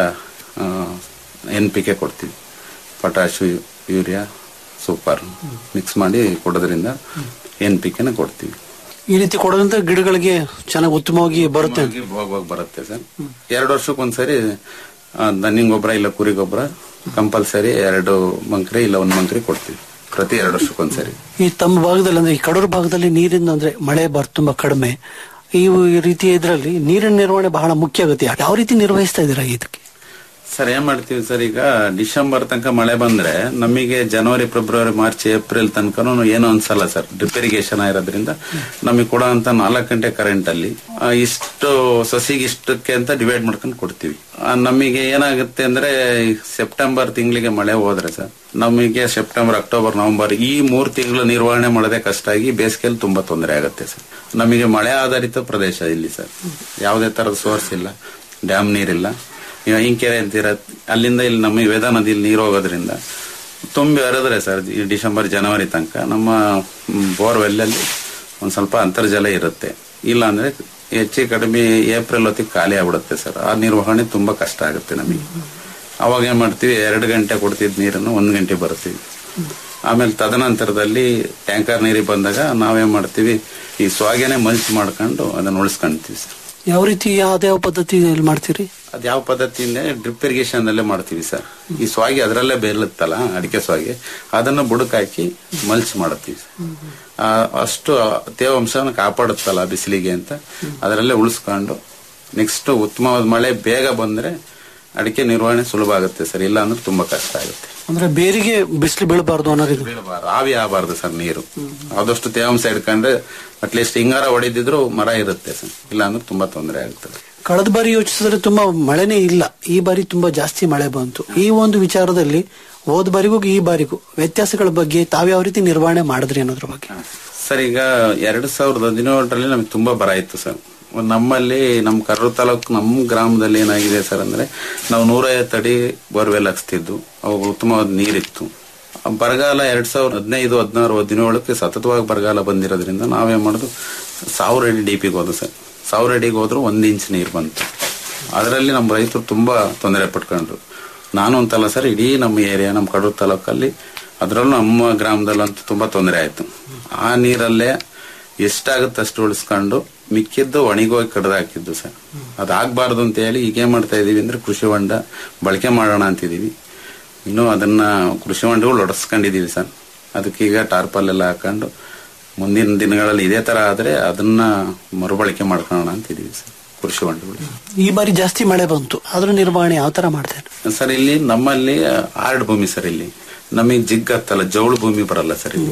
ಎನ್ ಪಿ ಕೆ ಕೊಡ್ತೀವಿ ಪೊಟ್ಯಾಶು ಯೂರಿಯಾ ಸೂಪರ್ ಮಿಕ್ಸ್ ಮಾಡಿ ಕೊಡೋದ್ರಿಂದ ಎನ್ ಪಿ ಕೆನ ಕೊಡ್ತೀವಿ ಈ ರೀತಿ ಕೊಡೋದ್ರಿಂದ ಗಿಡಗಳಿಗೆ ಚೆನ್ನಾಗಿ ಉತ್ತಮವಾಗಿ ಬರುತ್ತೆ ಅಂತ. ಹೋಗುವಾಗ ಬರುತ್ತೆ ಸರ್ ಎರಡು ವರ್ಷಕ್ಕೆ ಒಂದ್ಸರಿ ಆ, ದನಿಂಗ್ ಗೊಬ್ಬರ ಇಲ್ಲ ಕುರಿ ಗೊಬ್ಬರ ಕಂಪಲ್ಸರಿ ಎರಡು ಮಂಕ್ರಿ ಇಲ್ಲ ಒಂದ್ ಮಂಕ್ರಿ ಕೊಡ್ತೀವಿ ಪ್ರತಿ ಎರಡು ವರ್ಷಕ್ಕೊಂದ್ಸರಿ ಈ ತಮ್ಮ ಭಾಗದಲ್ಲಿ ಅಂದ್ರೆ ಈ ಕಡೂರು ಭಾಗದಲ್ಲಿ ನೀರಿನ ಅಂದ್ರೆ ಮಳೆ ಬರ್ ತುಂಬಾ ಕಡಿಮೆ ಈ ರೀತಿ ಇದರಲ್ಲಿ ನೀರಿನ ನಿರ್ವಹಣೆ ಬಹಳ ಮುಖ್ಯ ಆಗುತ್ತೆ ಯಾವ ರೀತಿ ನಿರ್ವಹಿಸ್ತಾ ಇದ್ದೀರಾ ಇದಕ್ಕೆ ಸರ್ ಏನ್ ಮಾಡ್ತೀವಿ ಸರ್ ಈಗ ಡಿಸೆಂಬರ್ ತನಕ ಮಳೆ ಬಂದ್ರೆ ನಮಗೆ ಜನವರಿ ಫೆಬ್ರವರಿ ಮಾರ್ಚ್ ಏಪ್ರಿಲ್ ತನಕನೂ ಏನು ಅನ್ಸಲ್ಲ ಸರ್ ಡ್ರಿಪ್ ಇರಿಗೇಷನ್ ಆಗಿರೋದ್ರಿಂದ ನಮಗೆ ಕೊಡೋ ಅಂತ ನಾಲ್ಕು ಗಂಟೆ ಕರೆಂಟ್ ಅಲ್ಲಿ ಆ, ಇಷ್ಟು ಸಸಿಗೆ ಇಷ್ಟಕ್ಕೆ ಅಂತ ಡಿವೈಡ್ ಮಾಡ್ಕೊಂಡು ಕೊಡ್ತೀವಿ ಆ, ನಮಗೆ ಏನಾಗುತ್ತೆ ಅಂದ್ರೆ ಈ ಸೆಪ್ಟೆಂಬರ್ ತಿಂಗಳಿಗೆ ಮಳೆ ಹೋದ್ರೆ ಸರ್ ನಮಗೆ ಸೆಪ್ಟೆಂಬರ್ ಅಕ್ಟೋಬರ್ ನವೆಂಬರ್ ಈ ಮೂರ್ ತಿಂಗಳು ನಿರ್ವಹಣೆ ಮಾಡೋದೇ ಕಷ್ಟ ಆಗಿ ಬೇಸಿಗೆಯಲ್ಲಿ ತುಂಬಾ ತೊಂದರೆ ಆಗುತ್ತೆ ಸರ್ ನಮಗೆ ಮಳೆ ಆಧಾರಿತ ಪ್ರದೇಶ ಇಲ್ಲಿ ಸರ್ ಯಾವುದೇ ತರದ ಸೋರ್ಸ್ ಇಲ್ಲ ಡ್ಯಾಮ್ ನೀರಿಲ್ಲ ಈಗ ಹಿಂಕೆರೆ ಅಂತೀರ ಅಲ್ಲಿಂದ ಇಲ್ಲಿ ನಮ್ಮ ವೇದಾ ನದಿಯಲ್ಲಿ ನೀರು ಹೋಗೋದ್ರಿಂದ ತುಂಬಿ ಹರಿದ್ರೆ ಸರ್ ಈ ಡಿಸೆಂಬರ್ ಜನವರಿ ತನಕ ನಮ್ಮ ಬೋರ್ವೆಲ್ ಅಲ್ಲಿ ಒಂದ್ ಸ್ವಲ್ಪ ಅಂತರ್ಜಲ ಇರುತ್ತೆ ಇಲ್ಲ ಅಂದ್ರೆ ಹೆಚ್ಚು ಕಡಿಮೆ ಏಪ್ರಿಲ್ ಹೊತ್ತಿಗೆ ಖಾಲಿ ಆಗ್ಬಿಡುತ್ತೆ ಸರ್ ಆ ನಿರ್ವಹಣೆ ತುಂಬಾ ಕಷ್ಟ ಆಗುತ್ತೆ ನಮಗೆ ಅವಾಗ ಏನ್ ಮಾಡ್ತೀವಿ ಎರಡು ಗಂಟೆ ಕೊಡ್ತಿದ್ ನೀರನ್ನು ಒಂದ್ ಗಂಟೆ ಬರ್ತೀವಿ ಆಮೇಲೆ ತದನಂತರದಲ್ಲಿ ಟ್ಯಾಂಕರ್ ನೀರಿಗೆ ಬಂದಾಗ ನಾವೇನ್ ಮಾಡ್ತೀವಿ ಈ ಸ್ವಾಗೆನೆ ಮಲ್ಚ್ ಮಾಡ್ಕೊಂಡು ಅದನ್ನ ಉಳಿಸ್ಕೊಂತೀವಿ ಸರ್ ಯಾವ ರೀತಿ ಯಾವ್ದಾವ ಪದ್ಧತಿಯಲ್ಲಿ ಮಾಡ್ತೀರಿ ಅದ್ ಯಾವ ಪದ್ಧತಿಯಿಂದ ಡ್ರಿಪ್ ಇರಿಗೇಷನ್ ಅಲ್ಲೇ ಮಾಡ್ತೀವಿ ಸರ್ ಈ ಸ್ವಾಗಿ ಅದರಲ್ಲೇ ಬೇರ್ಲತ್ತಲ್ಲ ಅಡಿಕೆ ಸ್ವಾಗಿ ಅದನ್ನು ಬುಡಕ್ ಹಾಕಿ ಮಲ್ಚ್ ಮಾಡುತ್ತೀವಿ ಸರ್. ಆ, ಅಷ್ಟು ತೇವಾಂಶವನ್ನು ಕಾಪಾಡುತ್ತಲ್ಲ ಬಿಸಿಲಿಗೆ ಅಂತ ಅದರಲ್ಲೇ ಉಳಿಸ್ಕೊಂಡು ನೆಕ್ಸ್ಟ್ ಉತ್ತಮವಾದ ಮಳೆ ಬೇಗ ಬಂದ್ರೆ ಅಡಿಕೆ ನಿರ್ವಹಣೆ ಸುಲಭ ಆಗುತ್ತೆ ಸರ್ ಇಲ್ಲ ಅಂದ್ರೆ ತುಂಬಾ ಕಷ್ಟ ಆಗುತ್ತೆ ಅಂದ್ರೆ ಬೇರಿಗೆ ಬಿಸಿಲು ಬೀಳಬಾರ್ದು ಅನ್ನೋದು ಇದು. ಆವಿ ಆಗಬಾರ್ದು ಸರ್ ನೀರು ಆದಷ್ಟು ತೇವಾಂಶ ಇಟ್ಕೊಂಡ್ರೆ ಅಟ್ಲೀಸ್ಟ್ ಹಿಂಗಾರ ಹೊಡಿದಿದ್ರು ಮರ ಇರುತ್ತೆ ಸರ್ ಇಲ್ಲ ಅಂದ್ರೆ ತುಂಬಾ ತೊಂದರೆ ಆಗುತ್ತೆ ಕಳೆದ ಬಾರಿ ಯೋಚಿಸಿದ್ರೆ ತುಂಬಾ ಮಳೆನೇ ಇಲ್ಲ ಈ ಬಾರಿ ತುಂಬಾ ಜಾಸ್ತಿ ಮಳೆ ಬಂತು ಈ ಒಂದು ವಿಚಾರದಲ್ಲಿ ಹೋದ ಬಾರಿಗೂ ಈ ಬಾರಿಗೂ ವ್ಯತ್ಯಾಸಗಳ ಬಗ್ಗೆ ತಾವ್ಯಾವ ರೀತಿ ನಿರ್ವಹಣೆ ಮಾಡಿದ್ರಿ ಅನ್ನೋದ್ರ ಬಗ್ಗೆ ಸರ್ ಈಗ ಎರಡ್ ಸಾವಿರದ ಹದಿನೇಳರಲ್ಲಿ ನಮಗೆ ತುಂಬಾ ಬರ ಇತ್ತು ಸರ್ ನಮ್ಮಲ್ಲಿ ನಮ್ಮ ಕರ್ರು ತಾಲೂಕು ನಮ್ಮ ಗ್ರಾಮದಲ್ಲಿ ಏನಾಗಿದೆ ಸರ್ ಅಂದ್ರೆ ನಾವು ನೂರೈವತ್ತು ಅಡಿ ಬೋರ್ವೆಲ್ ಹಾಕ್ಸ್ತಿದ್ದು ಅವಾಗ ಉತ್ತಮವಾದ ನೀರಿತ್ತು ಆ ಬರಗಾಲ ಎರಡ್ ಸಾವಿರದ ಹದಿನೈದು ಹದಿನಾರು ಹದಿನೇಳಕ್ಕೆ ಸತತವಾಗಿ ಬರಗಾಲ ಬಂದಿರೋದ್ರಿಂದ ನಾವೇನ್ ಮಾಡೋದು ಸಾವಿರ ಅಡಿ ಡಿಪಿಗೆ ಹೋದ ಸರ್ ಸಾವಿರ ಅಡಿಗೆ ಹೋದ್ರು ಒಂದ್ ಇಂಚ್ ನೀರು ಬಂತು ಅದರಲ್ಲಿ ನಮ್ಮ ರೈತರು ತುಂಬಾ ತೊಂದರೆ ಪಟ್ಕೊಂಡ್ರು ನಾನು ಅಂತಲ್ಲ ಸರ್ ಇಡೀ ನಮ್ಮ ಏರಿಯಾ ನಮ್ಮ ಕಡೂರು ತಾಲೂಕಲ್ಲಿ ಅದರಲ್ಲೂ ನಮ್ಮ ಗ್ರಾಮದಲ್ಲಂತೂ ತುಂಬಾ ತೊಂದರೆ ಆಯ್ತು ಆ ನೀರಲ್ಲೇ ಎಷ್ಟಾಗುತ್ತೆ ಅಷ್ಟು ಉಳಿಸ್ಕೊಂಡು ಮಿಕ್ಕಿದ್ದು ಒಣಗೋಗಿ ಕಡ್ದು ಹಾಕಿದ್ದು ಸರ್ ಅದಾಗಬಾರ್ದು ಅಂತ ಹೇಳಿ ಈಗ ಏನ್ ಮಾಡ್ತಾ ಇದೀವಿ ಅಂದ್ರೆ ಕೃಷಿ ಹೊಂಡ ಬಳಕೆ ಮಾಡೋಣ ಅಂತಿದೀವಿ ಇನ್ನು ಅದನ್ನ ಕೃಷಿ ಹೊಂಡಗಳು ಒಡಸ್ಕೊಂಡಿದೀವಿ ಸರ್ ಅದಕ್ಕೀಗ ಟಾರ್ಪಲ್ ಎಲ್ಲ ಹಾಕೊಂಡು ಮುಂದಿನ ದಿನಗಳಲ್ಲಿ ಇದೇ ತರ ಆದ್ರೆ ಅದನ್ನ ಮರುಬಳಕೆ ಮಾಡ್ಕೊಳ್ಳೋಣ ಅಂತಿದೀವಿ ಸರ್ ಕೃಷಿ ಹೊಂಡಗಳು ಈ ಬಾರಿ ಜಾಸ್ತಿ ಮಳೆ ಬಂತು ಅದ್ರ ನಿರ್ವಹಣೆ ಯಾವ ತರ ಮಾಡ್ತೇನೆ ಸರ್ ಇಲ್ಲಿ ನಮ್ಮಲ್ಲಿ ಆರ್ಡ್ ಭೂಮಿ ಸರ್ ಇಲ್ಲಿ ನಮಗೆ ಜಿಗ್ ಹತ್ತಲ್ಲ ಜೌಳು ಭೂಮಿ ಬರಲ್ಲ ಸರ್ ಇಲ್ಲಿ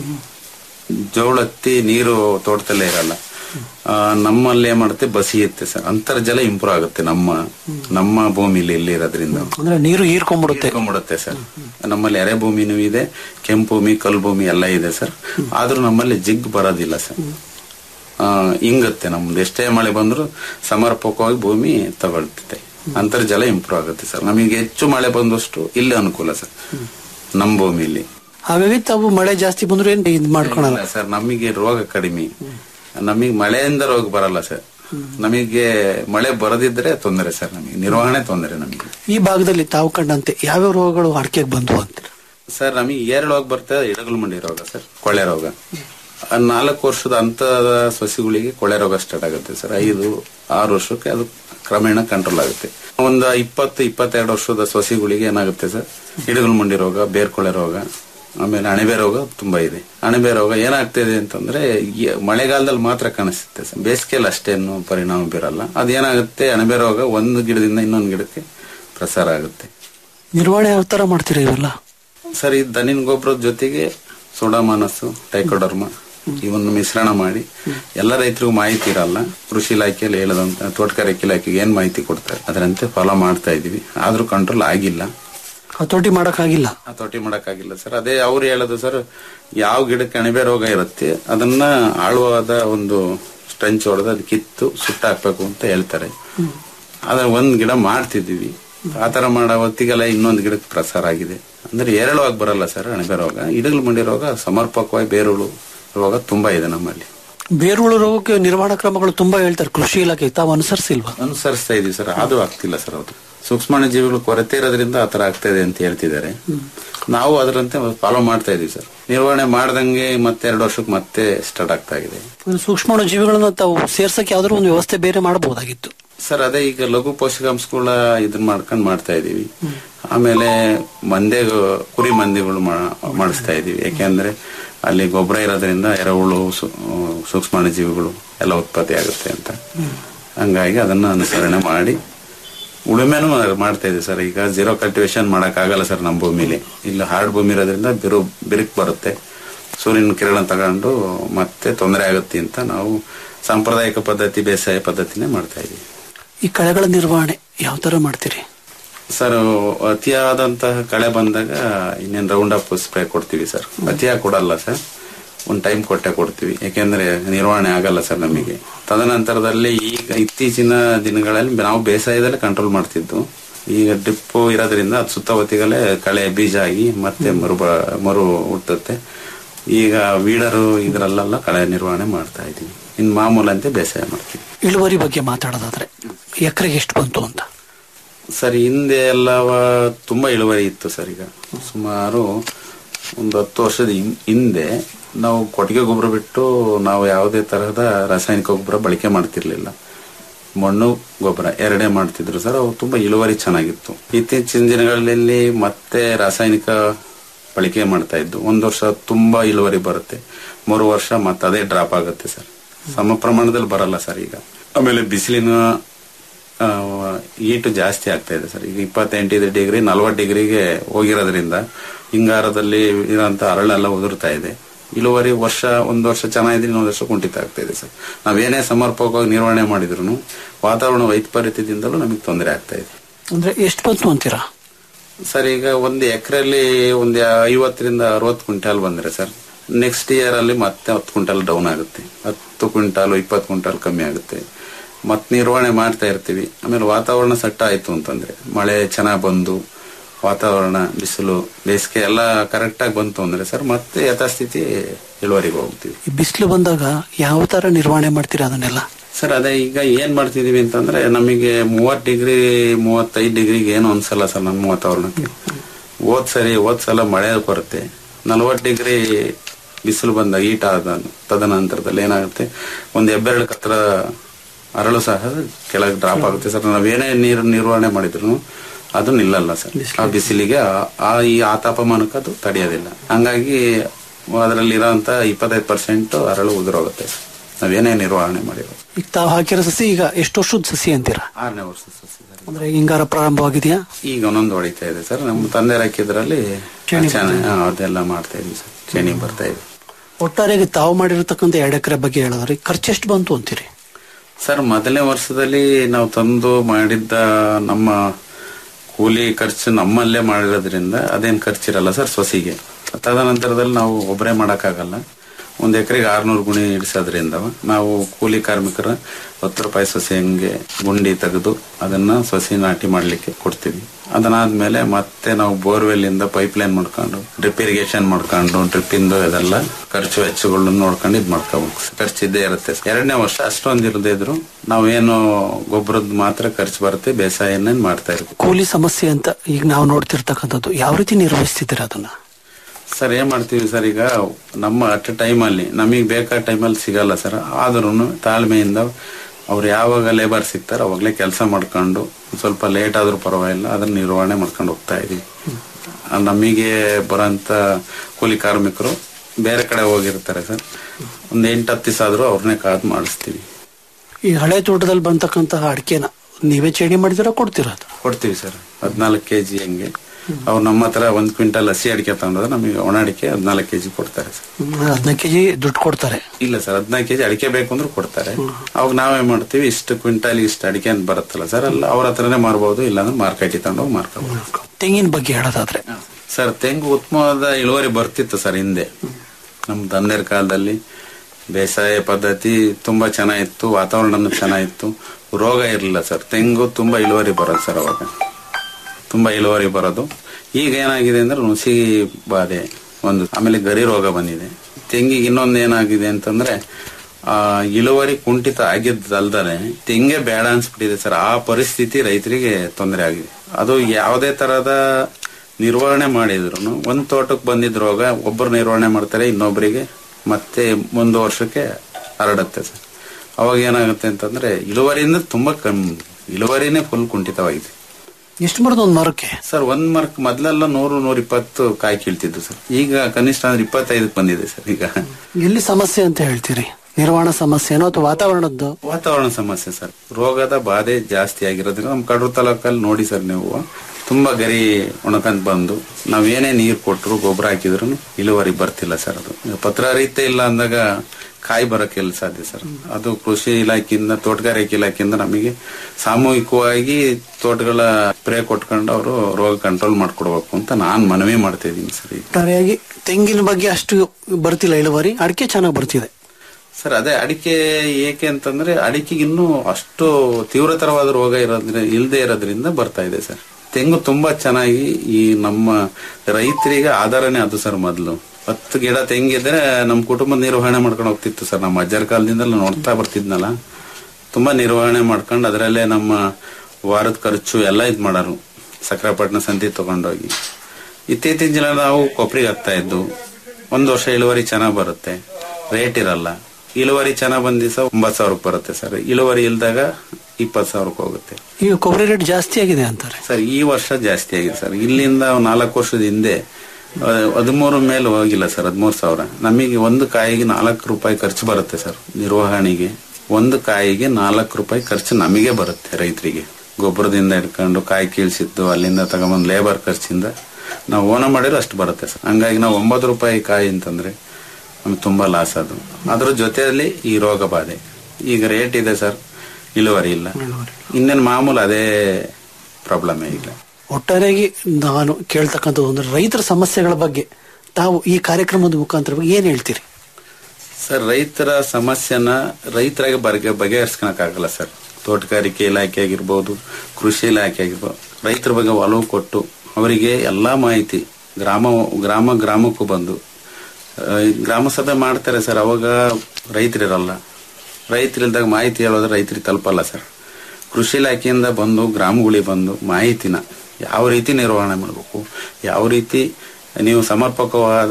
ಜೌಳು ಹತ್ತಿ ನೀರು ತೋಟದಲ್ಲೇ ಇರಲ್ಲ ಆ, ನಮ್ಮಲ್ಲಿ ಏನ್ ಮಾಡುತ್ತೆ ಬಸಿಯುತ್ತೆ ಸರ್ ಅಂತರ್ಜಲ ಇಂಪ್ರೂವ್ ಆಗುತ್ತೆ ನಮ್ಮ ನಮ್ಮ ಭೂಮಿಲಿ ಇಲ್ಲಿ ಇರೋದ್ರಿಂದ ಅಂದ್ರೆ ನೀರು ಹೀರ್ಕೊಂಡ್ಬಿಡುತ್ತೆ ಹೀರ್ಕೊಂಡ್ಬಿಡುತ್ತೆ ಸರ್ ನಮ್ಮಲ್ಲಿ ಎರೆ ಭೂಮಿನೂ ಇದೆ ಕೆಂಪು ಭೂಮಿ ಕಲ್ಲು ಭೂಮಿ ಎಲ್ಲ ಇದೆ ಸರ್ ಆದ್ರೂ ನಮ್ಮಲ್ಲಿ ಜಿಗ್ ಬರೋದಿಲ್ಲ ಸರ್ ಆ, ಹಿಂಗತ್ತೆ ನಮ್ದು ಎಷ್ಟೇ ಮಳೆ ಬಂದ್ರು ಸಮರ್ಪಕವಾಗಿ ಭೂಮಿ ತಗೊಳ್ತೈತೆ ಅಂತರ್ಜಲ ಇಂಪ್ರೂವ್ ಆಗುತ್ತೆ ಸರ್ ನಮಗೆ ಹೆಚ್ಚು ಮಳೆ ಬಂದಷ್ಟು ಇಲ್ಲಿ ಅನುಕೂಲ ಸರ್ ನಮ್ಮ ಭೂಮಿಲಿ ಹಾಗಾಗಿ ತಾವು ಮಳೆ ಜಾಸ್ತಿ ಬಂದ್ರೆ ಏನ್ ಇದು ಮಾಡ್ಕೊಳಲ್ಲ ಇಲ್ಲ ಸರ್ ನಮಗೆ ರೋಗ ಕಡಿಮೆ ನಮಗೆ ಮಳೆಯಿಂದ ರೋಗ ಬರಲ್ಲ ಸರ್ ನಮಗೆ ಮಳೆ ಬರದಿದ್ರೆ ತೊಂದರೆ ಸರ್ ನಮಗೆ ನಿರ್ವಹಣೆ ತೊಂದರೆ ನಮಗೆ ಈ ಭಾಗದಲ್ಲಿ ತಾವು ಕಂಡಂತೆ ಯಾವ್ಯಾವ ರೋಗಗಳು ಅಡಿಕೆಗೆ ಬಂದು ಅಂತ ಸರ್ ನಮಗೆ ಏರ್ ರೋಗ ಬರ್ತದೆ ಇಡಗಲ್ ಮಂಡಿ ರೋಗ ಸರ್ ಕೊಳೆ ರೋಗ ಆ ನಾಲ್ಕು ವರ್ಷದ ಹಂತದ ಸಸಿಗಳಿಗೆ ಕೊಳೆ ರೋಗ ಸ್ಟಾರ್ಟ್ ಆಗುತ್ತೆ ಸರ್ ಐದು ಆರು ವರ್ಷಕ್ಕೆ ಅದು ಕ್ರಮೇಣ ಕಂಟ್ರೋಲ್ ಆಗುತ್ತೆ ಒಂದು ಇಪ್ಪತ್ತು ಇಪ್ಪತ್ತೆರಡು ವರ್ಷದ ಸಸಿಗಳಿಗೆ ಏನಾಗುತ್ತೆ ಸರ್ ಇಡಗಲ್ ಮಂಡಿ ರೋಗ ಬೇರ್ಕೊಳೆ ರೋಗ ಆಮೇಲೆ ಅಣಬೆ ರೋಗ ತುಂಬಾ ಇದೆ ಅಣಬೆ ರೋಗ ಏನಾಗ್ತಿದೆ ಅಂತಂದ್ರೆ ಈ ಮಳೆಗಾಲದಲ್ಲಿ ಮಾತ್ರ ಕಾಣಿಸುತ್ತೆ ಸರ್ ಬೇಸಿಗೆಯಲ್ಲಿ ಅಷ್ಟೇನು ಪರಿಣಾಮ ಬೀರಲ್ಲ ಅದೇನಾಗುತ್ತೆ ಅಣಬೆ ರೋಗ ಒಂದು ಗಿಡದಿಂದ ಇನ್ನೊಂದು ಗಿಡಕ್ಕೆ ಪ್ರಸಾರ ಆಗುತ್ತೆ ನಿರ್ವಹಣೆ ಯಾವ ತರ ಮಾಡ್ತೀರಾ ಇವೆಲ್ಲ ಸರ್ ಈ ದನಿನ ಗೊಬ್ಬರದ ಜೊತೆಗೆ ಸೋಡಾಮಾನಸ್ಸು ಟೈಕೋಡರ್ಮ ಇವನ್ನು ಮಿಶ್ರಣ ಮಾಡಿ ಎಲ್ಲ ರೈತರಿಗೂ ಮಾಹಿತಿ ಇರಲ್ಲ ಕೃಷಿ ಇಲಾಖೆಯಲ್ಲಿ ಹೇಳದಂತ ತೋಟಗಾರಿಕೆ ಇಲಾಖೆಗೆ ಏನ್ ಮಾಹಿತಿ ಕೊಡ್ತಾರೆ ಅದರಂತೆ ಫಾಲೋ ಮಾಡ್ತಾ ಇದೀವಿ ಆದ್ರೂ ಕಂಟ್ರೋಲ್ ಆಗಿಲ್ಲ ಹತೋಟಿ ಮಾಡಕ್ಕಾಗಿಲ್ಲ ಹತೋಟಿ ಮಾಡಕ್ಕಾಗಿಲ್ಲ ಸರ್ ಅದೇ ಅವ್ರು ಹೇಳೋದು ಸರ್ ಯಾವ ಗಿಡಕ್ಕೆ ಅಣಬೆ ರೋಗ ಇರುತ್ತೆ ಅದನ್ನ ಆಳವಾದ ಒಂದು ಸ್ಟಂಚ್ ಹೊಡೆದು ಅದು ಕಿತ್ತು ಸುಟ್ಟಾಕ್ಬೇಕು ಅಂತ ಹೇಳ್ತಾರೆ ಅದ ಒಂದ್ ಗಿಡ ಮಾಡ್ತಿದ್ದೀವಿ ಆತರ ಮಾಡೋ ಹೊತ್ತಿಗೆಲ್ಲ ಇನ್ನೊಂದು ಗಿಡಕ್ಕೆ ಪ್ರಸಾರ ಆಗಿದೆ ಅಂದ್ರೆ ಏರಳವಾಗಿ ಬರಲ್ಲ ಸರ್ ಅಣಬೆ ರೋಗ ಇಡಗಲು ಮಂಡಿ ರೋಗ ಸಮರ್ಪಕವಾಗಿ ಬೇರುಳು ರೋಗ ತುಂಬಾ ಇದೆ ನಮ್ಮಲ್ಲಿ ಬೇರುಳು ರೋಗಕ್ಕೆ ನಿರ್ವಹಣಾ ಕ್ರಮಗಳು ತುಂಬಾ ಹೇಳ್ತಾರೆ ಕೃಷಿ ಇಲಾಖೆ ತಾವು ಅನುಸರಿಸಿಲ್ವಾ ಅನುಸರಿಸ್ತಾ ಇದೀವಿ ಸರ್ ಅದು ಆಗ್ತಿಲ್ಲ ಸರ್ ಅದು ಸೂಕ್ಷ್ಮಾಣು ಜೀವಿಗಳು ಕೊರತೆ ಇರೋದ್ರಿಂದ ಆತರ ಆಗ್ತಾ ಇದೆ ಅಂತ ಹೇಳ್ತಿದ್ದಾರೆ ನಾವು ಅದರಂತೆ ಫಾಲೋ ಮಾಡ್ತಾ ಇದೀವಿ ಸರ್ ನಿರ್ವಹಣೆ ಮಾಡ್ದಂಗೆ ಮತ್ತೆ ಎರಡು ವರ್ಷಕ್ಕೆ ಮತ್ತೆ ಸ್ಟಾರ್ಟ್ ಆಗ್ತಾ ಇದೆ ಸೂಕ್ಷ್ಮಾಣು ಜೀವಿಗಳನ್ನ ತಾವು ಸೇರ್ಸಕ್ಕೆ ಯಾವ್ದಾದ್ರು ಒಂದು ವ್ಯವಸ್ಥೆ ಬೇರೆ ಮಾಡಬಹುದಾಗಿತ್ತು ಸರ್ ಅದೇ ಈಗ ಲಘು ಪೋಷಕಾಂಶಗಳ ಇದನ್ನ ಮಾಡ್ಕೊಂಡ್ ಮಾಡ್ತಾ ಇದೀವಿ ಆಮೇಲೆ ಮಂದೆ ಕುರಿ ಮಂದಿಗಳು ಮಾ- ಮಾಡಿಸ್ತಾ ಇದೀವಿ ಯಾಕೆಂದ್ರೆ ಅಲ್ಲಿ ಗೊಬ್ಬರ ಇರೋದ್ರಿಂದ ಎರೆಹುಳು ಸು- ಸೂಕ್ಷ್ಮಾಣು ಜೀವಿಗಳು ಎಲ್ಲ ಉತ್ಪತ್ತಿ ಆಗುತ್ತೆ ಅಂತ ಹಂಗಾಗಿ ಅದನ್ನ ಅನುಸರಣೆ ಮಾಡಿ ಉಳುಮೆನೂ ಮಾಡ್ತಾ ಇದೀವಿ ಸರ್ ಈಗ ಜೀರೋ ಕಲ್ಟಿವೇಶನ್ ಮಾಡಕ್ ಆಗಲ್ಲ ಸರ್ ನಮ್ಮ ಭೂಮಿಲಿ ಇಲ್ಲ ಹಾರ್ಡ್ ಭೂಮಿ ಇರೋದ್ರಿಂದ ಬಿರು ಬಿರುಕು ಬರುತ್ತೆ ಸೂರ್ಯನ ಕಿರಣ ತಗೊಂಡು ಮತ್ತೆ ತೊಂದರೆ ಆಗುತ್ತೆ ಅಂತ ನಾವು ಸಾಂಪ್ರದಾಯಿಕ ಪದ್ಧತಿ ಬೇಸಾಯ ಪದ್ಧತಿನೇ ಮಾಡ್ತಾ ಇದೀವಿ ಈ ಕಳೆಗಳ ನಿರ್ವಹಣೆ ಯಾವ ತರ ಮಾಡ್ತೀರಿ ಸರ್ ಅತಿಯಾದಂತಹ ಕಳೆ ಬಂದಾಗ ಇನ್ನೇನು ರೌಂಡ್ ಅಪ್ ಸ್ಪ್ರೇ ಕೊಡ್ತೀವಿ ಸರ್ ಅತಿಯಾಗಿ ಕೊಡಲ್ಲ ಸರ್ ಒಂದ್ ಟೈಮ್ ಕೊಟ್ಟೆ ಕೊಡ್ತೀವಿ ಯಾಕೆಂದ್ರೆ ನಿರ್ವಹಣೆ ಆಗಲ್ಲ ಸರ್ ನಮಗೆ ತದನಂತರದಲ್ಲಿ ಈಗ ಇತ್ತೀಚಿನ ದಿನಗಳಲ್ಲಿ ನಾವು ಬೇಸಾಯದಲ್ಲೇ ಕಂಟ್ರೋಲ್ ಮಾಡ್ತಿದ್ದು ಈಗ ಡ್ರಿಪ್ ಇರೋದ್ರಿಂದ ಅದು ಸುತ್ತವತ್ತಿಗಲೇ ಕಳೆ ಬೀಜ ಆಗಿ ಮತ್ತೆ ಮರು ಬ- ಮರು ಹುಟ್ಟುತ್ತೆ ಈಗ ವೀಡರು ಇದರಲ್ಲೆಲ್ಲ ಕಳೆ ನಿರ್ವಹಣೆ ಮಾಡ್ತಾ ಇದೀವಿ ಇನ್ ಮಾಮೂಲಂತೆ ಬೇಸಾಯ ಮಾಡ್ತೀವಿ ಇಳುವರಿ ಬಗ್ಗೆ ಮಾತಾಡೋದಾದ್ರೆ ಎಕರೆಗೆ ಎಷ್ಟು ಬಂತು ಅಂತ ಸರ್ ಹಿಂದೆ ಎಲ್ಲ ತುಂಬಾ ಇಳುವರಿ ಇತ್ತು ಸರ್ ಈಗ ಸುಮಾರು ಒಂದು ಹತ್ತು ವರ್ಷದ ಹಿಂ- ಹಿಂದೆ ನಾವು ಕೊಟ್ಟಿಗೆ ಗೊಬ್ಬರ ಬಿಟ್ಟು ನಾವು ಯಾವುದೇ ತರಹದ ರಾಸಾಯನಿಕ ಗೊಬ್ಬರ ಬಳಕೆ ಮಾಡ್ತಿರ್ಲಿಲ್ಲ ಮಣ್ಣು ಗೊಬ್ಬರ ಎರಡೇ ಮಾಡ್ತಿದ್ರು ಸರ್ ಅವು ತುಂಬಾ ಇಳುವರಿ ಚೆನ್ನಾಗಿತ್ತು ಇತ್ತೀಚಿನ ದಿನಗಳಲ್ಲಿ ಮತ್ತೆ ರಾಸಾಯನಿಕ ಬಳಕೆ ಮಾಡ್ತಾ ಇದ್ದು ಒಂದು ವರ್ಷ ತುಂಬಾ ಇಳುವರಿ ಬರುತ್ತೆ ಮೂರು ವರ್ಷ ಮತ್ತೆ ಅದೇ ಡ್ರಾಪ್ ಆಗುತ್ತೆ ಸರ್ ಸಮ ಪ್ರಮಾಣದಲ್ಲಿ ಬರಲ್ಲ ಸರ್ ಈಗ ಆಮೇಲೆ ಬಿಸಿಲಿನ ಈಟು ಜಾಸ್ತಿ ಆಗ್ತಾ ಇದೆ ಸರ್ ಈಗ ಇಪ್ಪತ್ತೆಂಟು ಡಿಗ್ರಿ ನಲ್ವತ್ತು ಡಿಗ್ರಿಗೆ ಹೋಗಿರೋದ್ರಿಂದ ಹಿಂಗಾರದಲ್ಲಿ ಇರೋಂಥ ಅರಳೆಲ್ಲ ಉದುರ್ತಾ ಇದೆ ಇಳುವರಿ ವರ್ಷ ಒಂದು ವರ್ಷ ಚೆನ್ನಾಗಿದೆ ಇನ್ನೊಂದು ವರ್ಷ ಕುಂಠಿತ ಆಗ್ತಾ ಇದೆ ಸರ್ ನಾವೇನೇ ಸಮರ್ಪಕವಾಗಿ ನಿರ್ವಹಣೆ ಮಾಡಿದ್ರು ವಾತಾವರಣ ವೈಪರೀತ್ಯದಿಂದಲೂ ನಮಗೆ ತೊಂದರೆ ಆಗ್ತಾ ಇದೆ ಅಂದ್ರೆ ಎಷ್ಟು ಬಂತು ಅಂತೀರಾ ಸರ್ ಈಗ ಒಂದು ಎಕರೆಯಲ್ಲಿ ಒಂದು ಐವತ್ತರಿಂದ ಅರವತ್ತು ಕ್ವಿಂಟಾಲ್ ಬಂದ್ರೆ ಸರ್ ನೆಕ್ಸ್ಟ್ ಇಯರ್ ಅಲ್ಲಿ ಮತ್ತೆ ಹತ್ತು ಕ್ವಿಂಟಾಲ್ ಡೌನ್ ಆಗುತ್ತೆ ಹತ್ತು ಕ್ವಿಂಟಾಲ್ ಇಪ್ಪತ್ತು ಕ್ವಿಂಟಾಲ್ ಕಮ್ಮಿ ಆಗುತ್ತೆ ಮತ್ತೆ ನಿರ್ವಹಣೆ ಮಾಡ್ತಾ ಇರ್ತೀವಿ ಆಮೇಲೆ ವಾತಾವರಣ ಸೆಟ್ ಆಯ್ತು ಅಂತಂದ್ರೆ ಮಳೆ ಚೆನ್ನಾಗಿ ಬಂದು ವಾತಾವರಣ ಬಿಸಿಲು ಬೇಸಿಗೆ ಎಲ್ಲ ಕರೆಕ್ಟ್ ಆಗಿ ಬಂತು ಅಂದ್ರೆ ಸರ್ ಮತ್ತೆ ಯಥಾಸ್ಥಿತಿ ಇಳುವರಿಗೆ ಹೋಗ್ತೀವಿ ಈ ಬಿಸಿಲು ಬಂದಾಗ ಯಾವ ತರ ನಿರ್ವಹಣೆ ಮಾಡ್ತೀರಾ ಅದನ್ನೆಲ್ಲ ಸರ್ ಅದೇ ಈಗ ಏನ್ ಮಾಡ್ತಿದೀವಿ ಅಂತಂದ್ರೆ ನಮಗೆ ಮೂವತ್ ಡಿಗ್ರಿ ಮೂವತ್ತೈದು ಡಿಗ್ರಿಗೆ ಏನು ಅನ್ಸಲ್ಲ ಸರ್ ನಮ್ಮ ವಾತಾವರಣಕ್ಕೆ ಹೋದ್ ಸರಿ ಹೋದ್ ಸಲ ಮಳೆ ಬರುತ್ತೆ ನಲ್ವತ್ತು ಡಿಗ್ರಿ ಬಿಸಿಲು ಬಂದಾಗ ಈಟ ಆದ ತದನಂತರದಲ್ಲಿ ಏನಾಗುತ್ತೆ ಒಂದು ಹೆಬ್ಬೆರಳು ಹತ್ರ ಅರಳು ಸಹ ಕೆಳಗೆ ಡ್ರಾಪ್ ಆಗುತ್ತೆ ಸರ್ ನಾವೇನೇ ನೀರು ನಿರ್ವಹಣೆ ಮಾಡಿದ್ರು ಅದು ನಿಲ್ಲಲ್ಲ ಸರ್ ಆ ಬಿಸಿಲಿಗೆ ಆ- ಆ ಈ ಆ ತಾಪಮಾನಕ್ಕೆ ಅದು ತಡೆಯೋದಿಲ್ಲ ಹಂಗಾಗಿ ಅದರಲ್ಲಿರೋಂಥ ಇಪ್ಪತ್ತೈದು ಪರ್ಸೆಂಟ್ ಅರಳು ಉದುರೋಗುತ್ತೆ ಸರ್ ನಾವೇನೇ ನಿರ್ವಹಣೆ ಮಾಡಿರೋದು ಈಗ ತಾವು ಹಾಕಿರೋ ಸಸಿ ಈಗ ಎಷ್ಟು ವರ್ಷದ ಸಸಿ ಅಂತೀರಾ ಆರನೇ ವರ್ಷ ಸಸಿ ಸರ್. ಅಂದ್ರೆ ಹಿಂಗಾರ ಪ್ರಾರಂಭವಾಗಿದೆಯಾ ಈಗ ಒಂದೊಂದು ಹೊಡಿತಾ ಇದೆ ಸರ್ ನಮ್ಮ ತಂದೆ ಹಾಕಿದ್ರಲ್ಲಿ ಚೇಣಿ ಚೆನ್ನಾಗಿ ಹಾ, ಅದೆಲ್ಲ ಮಾಡ್ತಾ ಇದೀವಿ ಸರ್ ಚೇಣಿ ಬರ್ತಾ ಇದೆ ಒಟ್ಟಾರೆಯಾಗಿ ತಾವು ಮಾಡಿರತಕ್ಕಂಥ ಎರಡು ಎಕರೆ ಬಗ್ಗೆ ಹೇಳಿದ್ರೆ ಖರ್ಚು ಎಷ್ಟು ಬಂತು ಅಂತೀರಿ ಸರ್ ಮೊದಲನೇ ವರ್ಷದಲ್ಲಿ ನಾವು ತಂದು ಮಾಡಿದ್ದ ನಮ್ಮ ಕೂಲಿ ಖರ್ಚು ನಮ್ಮಲ್ಲೇ ಮಾಡಿರೋದ್ರಿಂದ ಅದೇನ್ ಖರ್ಚಿರಲ್ಲ ಸರ್ ಸೊಸಿಗೆ ತದನಂತರದಲ್ಲಿ ನಾವು ಒಬ್ಬರೇ ಮಾಡಕ್ಕಾಗಲ್ಲ ಒಂದ್ ಎಕರೆಗೆ ಆರ್ನೂರು ಗುಣಿ ಇಡಿಸೋದ್ರಿಂದ ನಾವು ಕೂಲಿ ಕಾರ್ಮಿಕರ ಹತ್ತು ರೂಪಾಯಿ ಸೊಸೆ ಹಂಗೆ ಗುಂಡಿ ತೆಗೆದು ಅದನ್ನ ಸೊಸಿ ನಾಟಿ ಮಾಡ್ಲಿಕ್ಕೆ ಕೊಡ್ತೀವಿ ಅದನ್ನಾದ್ಮೇಲೆ ಮತ್ತೆ ನಾವು ಬೋರ್ವೆಲ್ ಇಂದ ಪೈಪ್ ಲೈನ್ ಮಾಡ್ಕೊಂಡು ಡ್ರಿಪ್ ಇರಿಗೇಷನ್ ಮಾಡ್ಕೊಂಡು ಡ್ರಿಪ್ ಇಂದ ಇದೆಲ್ಲ ಖರ್ಚು ವೆಚ್ಚಗಳನ್ನ ನೋಡ್ಕೊಂಡು ಇದ್ ಮಾಡ್ಕೋಬೇಕು ಖರ್ಚು ಇದ್ದೇ ಇರುತ್ತೆ ಎರಡನೇ ವರ್ಷ ಅಷ್ಟೊಂದು ಇರದೇ ಇದ್ರು ನಾವೇನು ಗೊಬ್ಬರದ ಮಾತ್ರ ಖರ್ಚು ಬರುತ್ತೆ ಬೇಸಾಯನೇ ಮಾಡ್ತಾ ಇರ್ತೀವಿ ಕೂಲಿ ಸಮಸ್ಯೆ ಅಂತ ಈಗ ನಾವು ನೋಡ್ತಿರ್ತಕ್ಕಂಥದ್ದು ಯಾವ ರೀತಿ ನಿರ್ವಹಿಸ್ತಿದ್ದೀರಾ ಅದನ್ನ ಸರ್ ಏನ್ ಮಾಡ್ತೀವಿ ಸರ್ ಈಗ ನಮ್ಮ ಅಟ್ ಟೈಮ್ ಅಲ್ಲಿ ನಮಗೆ ಬೇಕಾದ ಟೈಮಲ್ಲಿ ಸಿಗಲ್ಲ ಸರ್ ಆದ್ರೂ ತಾಳ್ಮೆಯಿಂದ ಅವ್ರು ಯಾವಾಗ ಲೇಬರ್ ಸಿಗ್ತಾರೋ ಅವಾಗಲೇ ಕೆಲಸ ಮಾಡ್ಕೊಂಡು ಸ್ವಲ್ಪ ಲೇಟ್ ಆದ್ರೂ ಪರವಾಗಿಲ್ಲ ಅದನ್ನ ನಿರ್ವಹಣೆ ಮಾಡ್ಕೊಂಡು ಹೋಗ್ತಾ ಇದೀವಿ ಆ, ನಮಗೆ ಬರೋಂತ ಕೂಲಿ ಕಾರ್ಮಿಕರು ಬೇರೆ ಕಡೆ ಹೋಗಿರ್ತಾರೆ ಸರ್ ಒಂದ್ ಎಂಟು ಹತ್ತು ದಿವಸ ಆದ್ರೂ ಅವ್ರನ್ನೇ ಕಾದು ಮಾಡಿಸ್ತೀವಿ ಈ ಹಳೆ ತೋಟದಲ್ಲಿ ಬಂತಕ್ಕಂತಹ ಅಡಿಕೆನ ನೀವೇ ಚೇಣಿ ಮಾಡಿದಿರಾ ಕೊಡ್ತೀರಾ ಅದು ಕೊಡ್ತೀವಿ ಸರ್ ಹದಿನಾಲ್ಕು ಕೆಜಿ ಹಂಗೆ ಅವ್ರು ನಮ್ಮ ಹತ್ರ ಒಂದ್ ಕ್ವಿಂಟಲ್ ಹಸಿ ಅಡಿಕೆ ತಗೊಂಡ್ರೆ ನಮಗೆ ಒಣ ಅಡಿಕೆ ಹದಿನಾಲ್ಕು ಕೆಜಿ ಕೊಡ್ತಾರೆ ಸರ್ ಹದಿನೈದು ಕೆಜಿ ದುಡ್ಡು ಕೊಡ್ತಾರೆ ಇಲ್ಲ ಸರ್ ಹದಿನಾಲ್ಕು ಕೆಜಿ ಅಡಿಕೆ ಬೇಕು ಅಂದ್ರೆ ಕೊಡ್ತಾರೆ ಅವಾಗ ನಾವೇ ಮಾಡ್ತೀವಿ ಇಷ್ಟು ಕ್ವಿಂಟಲ್ ಇಷ್ಟು ಅಡಿಕೆ ಅಂತ ಬರುತ್ತಲ್ಲ ಸರ್ ಅಲ್ಲ ಅವ್ರ ಹತ್ರನೇ ಮಾರ್ಬೋದು ಇಲ್ಲಾಂದ್ರೆ ಮಾರ್ಕೆಟಿಗೆ ತಗೊಂಡೋಗಿ ಮಾರ್ಕೋಬಹುದು ತೆಂಗಿನ ಬಗ್ಗೆ ಹೇಳೋದಾದ್ರೆ ಸರ್ ತೆಂಗು ಉತ್ತಮವಾದ ಇಳುವರಿ ಬರ್ತಿತ್ತು ಸರ್ ಹಿಂದೆ ನಮ್ಮ ತಂದೆಯ ಕಾಲದಲ್ಲಿ ಬೇಸಾಯ ಪದ್ಧತಿ ತುಂಬಾ ಚೆನ್ನಾಗಿತ್ತು ವಾತಾವರಣ ಚೆನ್ನಾಗಿತ್ತು ರೋಗ ಇರಲಿಲ್ಲ ಸರ್ ತೆಂಗು ತುಂಬಾ ಇಳುವರಿ ಬರೋದು ಸರ್ ಅವಾಗ ತುಂಬಾ ಇಳುವರಿ ಬರೋದು ಈಗ ಏನಾಗಿದೆ ಅಂದ್ರೆ ನುಸಿ ಬಾಧೆ ಒಂದು ಆಮೇಲೆ ಗರಿ ರೋಗ ಬಂದಿದೆ ತೆಂಗಿಗೆ ಇನ್ನೊಂದು ಏನಾಗಿದೆ ಅಂತಂದ್ರೆ ಆ ಇಳುವರಿ ಕುಂಠಿತ ಆಗಿದ್ದಲ್ದಲೆ ತೆಂಗೆ ಬೇಡ ಅನ್ಸ್ಬಿಟ್ಟಿದೆ ಸರ್ ಆ ಪರಿಸ್ಥಿತಿ ರೈತರಿಗೆ ತೊಂದರೆ ಆಗಿದೆ ಅದು ಯಾವುದೇ ತರಹದ ನಿರ್ವಹಣೆ ಮಾಡಿದ್ರು ಒಂದ್ ತೋಟಕ್ಕೆ ಬಂದಿದ್ ರೋಗ ಒಬ್ಬರು ನಿರ್ವಹಣೆ ಮಾಡ್ತಾರೆ ಇನ್ನೊಬ್ಬರಿಗೆ ಮತ್ತೆ ಒಂದು ವರ್ಷಕ್ಕೆ ಹರಡುತ್ತೆ ಸರ್ ಅವಾಗ ಏನಾಗುತ್ತೆ ಅಂತಂದ್ರೆ ಇಳುವರಿಯಿಂದ ತುಂಬಾ ಕಮ್ಮಿ ಇಳುವರಿನೇ ಫುಲ್ ಕುಂಠಿತವಾಗಿದೆ ಎಷ್ಟು ಬರೋದು ಒಂದು ಮರಕ್ಕೆ ಸರ್ ಒಂದ್ ಮರಕ್ ಮೊದ್ಲೆಲ್ಲ ನೂರು ನೂರ ಇಪ್ಪತ್ತು ಕಾಯಿ ಕೀಳ್ತಿದ್ದು ಸರ್ ಈಗ ಕನಿಷ್ಠ ಅಂದ್ರೆ ಇಪ್ಪತ್ತೈದಕ್ಕೆ ಬಂದಿದೆ ಸರ್ ಈಗ ಎಲ್ಲಿ ಸಮಸ್ಯೆ ಅಂತ ಹೇಳ್ತೀರಿ ನಿರ್ವಹಣಾ ಸಮಸ್ಯೆನೋ ಅಥವಾ ವಾತಾವರಣದ್ದು ವಾತಾವರಣ ಸಮಸ್ಯೆ ಸರ್ ರೋಗದ ಬಾಧೆ ಜಾಸ್ತಿ ಆಗಿರೋದ್ರಿಂದ ನಮ್ಮ ಕಡೂರು ತಾಲೂಕಲ್ಲಿ ನೋಡಿ ಸರ್ ನೀವು ತುಂಬಾ ಗರಿ ಒಣಕಂತ ಬಂದು ನಾವೇನೇ ನೀರು ಕೊಟ್ಟರು ಗೊಬ್ಬರ ಹಾಕಿದ್ರು ಇಳುವರಿ ಬರ್ತಿಲ್ಲ ಸರ್ ಅದು ಪತ್ರಹರಿತ ಇಲ್ಲ ಅಂದಾಗ ಕಾಯಿ ಬರಕ್ಕೆ ಎಲ್ಲಿ ಸಾಧ್ಯ ಸರ್ ಅದು ಕೃಷಿ ಇಲಾಖೆಯಿಂದ ತೋಟಗಾರಿಕೆ ಇಲಾಖೆಯಿಂದ ನಮಗೆ ಸಾಮೂಹಿಕವಾಗಿ ತೋಟಗಳ ಸ್ಪ್ರೇ ಕೊಟ್ಕೊಂಡು ಅವರು ರೋಗ ಕಂಟ್ರೋಲ್ ಮಾಡ್ಕೊಡ್ಬೇಕು ಅಂತ ನಾನ್ ಮನವಿ ಮಾಡ್ತಾ ಇದ್ದೀನಿ ಸರ್ ಈಗ ಒಟ್ಟಾರೆಯಾಗಿ ತೆಂಗಿನ ಬಗ್ಗೆ ಅಷ್ಟು ಬರ್ತಿಲ್ಲ ಇಳುವರಿ ಅಡಿಕೆ ಚೆನ್ನಾಗಿ ಬರ್ತಿದೆ ಸರ್ ಅದೇ ಅಡಿಕೆ ಏಕೆ ಅಂತಂದ್ರೆ ಅಡಿಕೆಗೆ ಇನ್ನೂ ಅಷ್ಟು ತೀವ್ರತರವಾದ ರೋಗ ಇರೋದ್ರಿಂದ ಇಲ್ಲದೆ ಇರೋದ್ರಿಂದ ಬರ್ತಾ ಇದೆ ಸರ್ ತೆಂಗು ತುಂಬಾ ಚೆನ್ನಾಗಿ ಈ ನಮ್ಮ ರೈತರಿಗೆ ಆಧಾರನೇ ಅದು ಸರ್ ಮೊದಲು ಹತ್ತು ಗಿಡ ತೆಂಗಿದ್ರೆ ನಮ್ಮ ಕುಟುಂಬ ನಿರ್ವಹಣೆ ಮಾಡ್ಕೊಂಡು ಹೋಗ್ತಿತ್ತು ಸರ್ ನಮ್ಮ ಅಜ್ಜರ ಕಾಲದಿಂದಲೂ ನೋಡ್ತಾ ಬರ್ತಿದ್ನಲ್ಲ ತುಂಬಾ ನಿರ್ವಹಣೆ ಮಾಡ್ಕೊಂಡು ಅದರಲ್ಲೇ ನಮ್ಮ ವಾರದ ಖರ್ಚು ಎಲ್ಲ ಇದ್ ಮಾಡಾರು ಸಕ್ರಪಟ್ಟಣ ಸಂತಿ ತಗೊಂಡೋಗಿ ಇತ್ತೀಚಿನ ದಿನ ನಾವು ಕೊಬ್ಬರಿಗೆ ಹಾಕ್ತಾ ಇದ್ದು ಒಂದು ವರ್ಷ ಇಳುವರಿ ಚೆನ್ನಾಗ್ ಬರುತ್ತೆ ರೇಟ್ ಇರಲ್ಲ ಇಳುವರಿ ಚೆನ್ನಾಗ್ ಬಂದ ದಿವಸ ಒಂಬತ್ತು ಸಾವಿರಕ್ಕೆ ಬರುತ್ತೆ ಸರ್ ಇಳುವರಿ ಇಲ್ದಾಗ ಇಪ್ಪತ್ತು ಸಾವಿರಕ್ಕೆ ಹೋಗುತ್ತೆ ಈಗ ಕೊಬ್ಬರಿ ರೇಟ್ ಜಾಸ್ತಿ ಆಗಿದೆ ಅಂತಾರೆ ಸರ್ ಈ ವರ್ಷ ಜಾಸ್ತಿ ಆಗಿದೆ ಸರ್ ಇಲ್ಲಿಂದ ನಾಲ್ಕು ವರ್ಷದ ಹಿಂದೆ ಹದಿಮೂರು ಮೇಲೆ ಹೋಗಿಲ್ಲ ಸರ್ ಹದಿಮೂರು ಸಾವಿರ ನಮಗೆ ಒಂದು ಕಾಯಿಗೆ ನಾಲ್ಕು ರೂಪಾಯಿ ಖರ್ಚು ಬರುತ್ತೆ ಸರ್ ನಿರ್ವಹಣೆಗೆ ಒಂದು ಕಾಯಿಗೆ ನಾಲ್ಕು ರೂಪಾಯಿ ಖರ್ಚು ನಮಗೆ ಬರುತ್ತೆ ರೈತರಿಗೆ ಗೊಬ್ಬರದಿಂದ ಹಿಡ್ಕೊಂಡು ಕಾಯಿ ಕೀಳ್ಸಿದ್ದು ಅಲ್ಲಿಂದ ತಗೊಂಬಂದು ಲೇಬರ್ ಖರ್ಚಿಂದ ನಾವು ಓನ ಮಾಡಿದ್ರೆ ಅಷ್ಟು ಬರುತ್ತೆ ಸರ್ ಹಂಗಾಗಿ ನಾವು ಒಂಬತ್ತು ರೂಪಾಯಿ ಕಾಯಿ ಅಂತಂದ್ರೆ ನಮ್ಗೆ ತುಂಬಾ ಲಾಸ್ ಅದು ಅದ್ರ ಜೊತೆಯಲ್ಲಿ ಈ ರೋಗ ಬಾಧೆ ಈಗ ರೇಟ್ ಇದೆ ಸರ್ ಇಳುವರಿ ಇಲ್ಲ ಇನ್ನೇನು ಮಾಮೂಲು ಅದೇ ಪ್ರಾಬ್ಲಮ್ ಇಲ್ಲ ಒಟ್ಟಾರೆಯಾಗಿ ನಾನು ಕೇಳ್ತಕ್ಕಂಥದ್ದು ಅಂದ್ರೆ ರೈತರ ಸಮಸ್ಯೆಗಳ ಬಗ್ಗೆ ತಾವು ಈ ಕಾರ್ಯಕ್ರಮದ ಮುಖಾಂತರ ಏನ್ ಹೇಳ್ತೀರಿ ಸರ್ ರೈತರ ಸಮಸ್ಯೆನ ರೈತರಾಗಿ ಬಗೆ ಬಗೆಹರಿಸ್ಕೊಳಕ್ಕಾಗಲ್ಲ ಸರ್ ತೋಟಗಾರಿಕೆ ಇಲಾಖೆ ಆಗಿರ್ಬೋದು ಕೃಷಿ ಇಲಾಖೆ ಆಗಿರ್ಬೋದು ರೈತರ ಬಗ್ಗೆ ಒಲವು ಕೊಟ್ಟು ಅವರಿಗೆ ಎಲ್ಲಾ ಮಾಹಿತಿ ಗ್ರಾಮ ಗ್ರಾಮ ಗ್ರಾಮಕ್ಕೂ ಬಂದು ಆ, ಗ್ರಾಮ ಸಭೆ ಮಾಡ್ತಾರೆ ಸರ್ ಅವಾಗ ರೈತರಿರಲ್ಲ ರೈತರಿಲ್ದಾಗ ಮಾಹಿತಿ ಹೇಳೋದ್ರೆ ರೈತರಿಗೆ ತಲುಪಲ್ಲ ಸರ್ ಕೃಷಿ ಇಲಾಖೆಯಿಂದ ಬಂದು ಗ್ರಾಮಗಳಿಗೆ ಬಂದು ಮಾಹಿತಿನ ಯಾವ ರೀತಿ ನಿರ್ವಹಣೆ ಮಾಡಬೇಕು ಯಾವ ರೀತಿ ನೀವು ಸಮರ್ಪಕವಾದ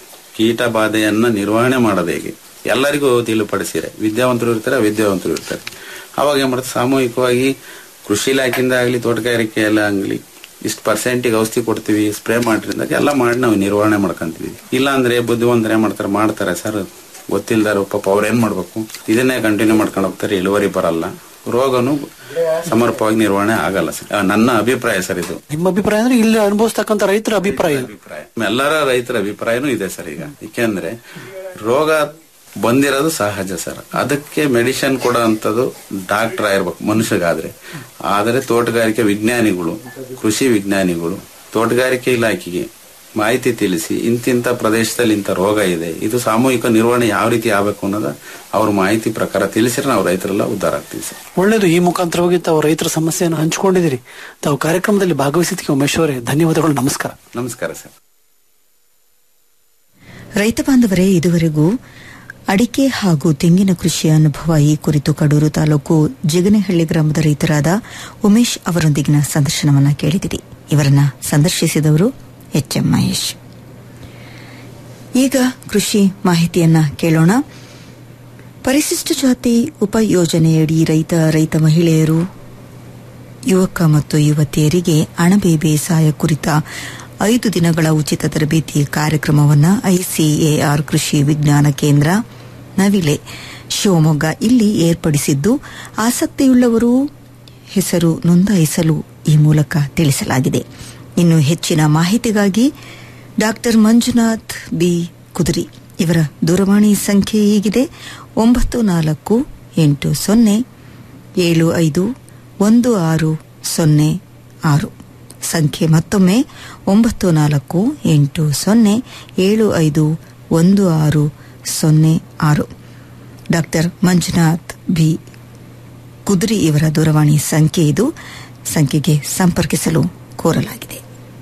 ಕೀಟ ಬಾಧೆಯನ್ನ ನಿರ್ವಹಣೆ ಮಾಡೋದು ಹೇಗೆ ಎಲ್ಲರಿಗೂ ತಿಳಿಪಡಿಸಿರೆ ವಿದ್ಯಾವಂತರು ಇರ್ತಾರೆ ಅವಿದ್ಯಾವಂತರು ಇರ್ತಾರೆ ಅವಾಗ ಏನ್ ಮಾಡ್ತಾರೆ ಸಾಮೂಹಿಕವಾಗಿ ಕೃಷಿ ಇಲಾಖೆಯಿಂದ ಆಗಲಿ ತೋಟಗಾರಿಕೆ ಎಲ್ಲ ಆಗಲಿ ಇಷ್ಟು ಪರ್ಸೆಂಟಿಗೆ ಔಷಧಿ ಕೊಡ್ತೀವಿ ಸ್ಪ್ರೇ ಮಾಡ್ರಿಂದ ಎಲ್ಲ ಮಾಡಿ ನಾವು ನಿರ್ವಹಣೆ ಮಾಡ್ಕೊಂತೀವಿ ಇಲ್ಲ ಅಂದ್ರೆ ಬುದ್ಧಿವಂತರು ಏನ್ ಮಾಡ್ತಾರೆ ಮಾಡ್ತಾರೆ ಸರ್ ಗೊತ್ತಿಲ್ದಾರ ಪಾಪ ಅವ್ರು ಏನ್ ಮಾಡ್ಬೇಕು ಇದನ್ನೇ ಕಂಟಿನ್ಯೂ ಮಾಡ್ಕೊಂಡು ಹೋಗ್ತಾರೆ ಇಳುವರಿ ಬರಲ್ಲ ರೋಗನು ಸಮರ್ಪಕವಾಗಿ ನಿರ್ವಹಣೆ ಆಗಲ್ಲ ಸರ್ ಆ, ನನ್ನ ಅಭಿಪ್ರಾಯ ಸರ್ ಇದು ನಿಮ್ಮ ಅಭಿಪ್ರಾಯ ಅಂದ್ರೆ ಇಲ್ಲಿ ಅನುಭವಿಸ್ತಕ್ಕಂಥ ರೈತರ ಅಭಿಪ್ರಾಯ ಎಲ್ಲರ ರೈತರ ಅಭಿಪ್ರಾಯನೂ ಇದೆ ಸರ್ ಈಗ ಏಕೆಂದ್ರೆ ರೋಗ ಬಂದಿರೋದು ಸಹಜ ಸರ್ ಅದಕ್ಕೆ ಮೆಡಿಸಿನ್ ಕೊಡೋ ಅಂತದ್ದು ಡಾಕ್ಟರ್ ಆಗಿರ್ಬೇಕು ಮನುಷ್ಯಗಾದ್ರೆ ಆದರೆ ತೋಟಗಾರಿಕೆ ವಿಜ್ಞಾನಿಗಳು ಕೃಷಿ ವಿಜ್ಞಾನಿಗಳು ತೋಟಗಾರಿಕೆ ಇಲಾಖೆಗೆ ಮಾಹಿತಿ ತಿಳಿಸಿ ಇಂತಿಂತ ಪ್ರದೇಶದಲ್ಲಿ ಇಂಥ ರೋಗ ಇದೆ ಇದು ಸಾಮೂಹಿಕ ನಿರ್ವಹಣೆ ಯಾವ ರೀತಿ ಆಗಬೇಕು ಅನ್ನೋದ ಅವ್ರ ಮಾಹಿತಿ ಪ್ರಕಾರ ತಿಳಿಸಿದ್ರೆ ನಾವು ರೈತರೆಲ್ಲ ಉದ್ಧಾರ ಆಗ್ತೀವಿ ಸರ್ ಒಳ್ಳೇದು ಈ ಮುಖಾಂತರವಾಗಿ ತಾವು ರೈತರ ಸಮಸ್ಯೆಯನ್ನು ಹಂಚಿಕೊಂಡಿದ್ದೀರಿ ತಾವು ಕಾರ್ಯಕ್ರಮದಲ್ಲಿ ಭಾಗವಹಿಸಿದ್ದಕ್ಕೆ ಉಮೇಶ್ ಅವರೇ ಧನ್ಯವಾದಗಳು ನಮಸ್ಕಾರ ನಮಸ್ಕಾರ ಸರ್ ರೈತ ಬಾಂಧವರೇ ಇದುವರೆಗೂ ಅಡಿಕೆ ಹಾಗೂ ತೆಂಗಿನ ಕೃಷಿಯ ಅನುಭವ ಈ ಕುರಿತು ಕಡೂರು ತಾಲೂಕು ಜಿಗನೆಹಳ್ಳಿ ಗ್ರಾಮದ ರೈತರಾದ ಉಮೇಶ್ ಅವರೊಂದಿಗಿನ ಸಂದರ್ಶನವನ್ನ ಕೇಳಿದಿರಿ ಇವರನ್ನ ಸಂದರ್ಶಿಸಿದವರು ಎಚ್ ಎಂ ಮಹೇಶ್ ಈಗ ಕೃಷಿ ಮಾಹಿತಿಯನ್ನ ಕೇಳೋಣ ಪರಿಶಿಷ್ಟ ಜಾತಿ ಉಪಯೋಜನೆಯಡಿ ರೈತ ರೈತ ಮಹಿಳೆಯರು ಯುವಕ ಮತ್ತು ಯುವತಿಯರಿಗೆ ಅಣಬೆ ಬೇಸಾಯ ಕುರಿತ ಐದು ದಿನಗಳ ಉಚಿತ ತರಬೇತಿ ಕಾರ್ಯಕ್ರಮವನ್ನು ಐಸಿಎಆರ್ ಕೃಷಿ ವಿಜ್ಞಾನ ಕೇಂದ್ರ ನವಿಲೆ ಶಿವಮೊಗ್ಗ ಇಲ್ಲಿ ಏರ್ಪಡಿಸಿದ್ದು ಆಸಕ್ತಿಯುಳ್ಳವರು ಹೆಸರು ನೋಂದಾಯಿಸಲು ಈ ಮೂಲಕ ತಿಳಿಸಲಾಗಿದೆ ಇನ್ನು ಹೆಚ್ಚಿನ ಮಾಹಿತಿಗಾಗಿ ಡಾಕ್ಟರ್ ಮಂಜುನಾಥ್ ಬಿ ಕುದುರಿ ಇವರ ದೂರವಾಣಿ ಸಂಖ್ಯೆ ಹೀಗಿದೆ ಒಂಬತ್ತು ನಾಲ್ಕು ಎಂಟು ಸೊನ್ನೆ ಏಳು ಐದು ಒಂದು ಆರು ಸೊನ್ನೆ ಆರು ಸಂಖ್ಯೆ ಮತ್ತೊಮ್ಮೆ ಒಂಬತ್ತು ನಾಲ್ಕು ಎಂಟು ಸೊನ್ನೆ ಏಳು ಐದು ಒಂದು ಆರು ಸೊನ್ನೆ ಆರು ಡಾಕ್ಟರ್ ಮಂಜುನಾಥ್ ಬಿ ಕುದುರಿ ಇವರ ದೂರವಾಣಿ ಸಂಖ್ಯೆ ಇದು ಸಂಖ್ಯೆಗೆ ಸಂಪರ್ಕಿಸಲು ಕೋರಲಾಗಿದೆ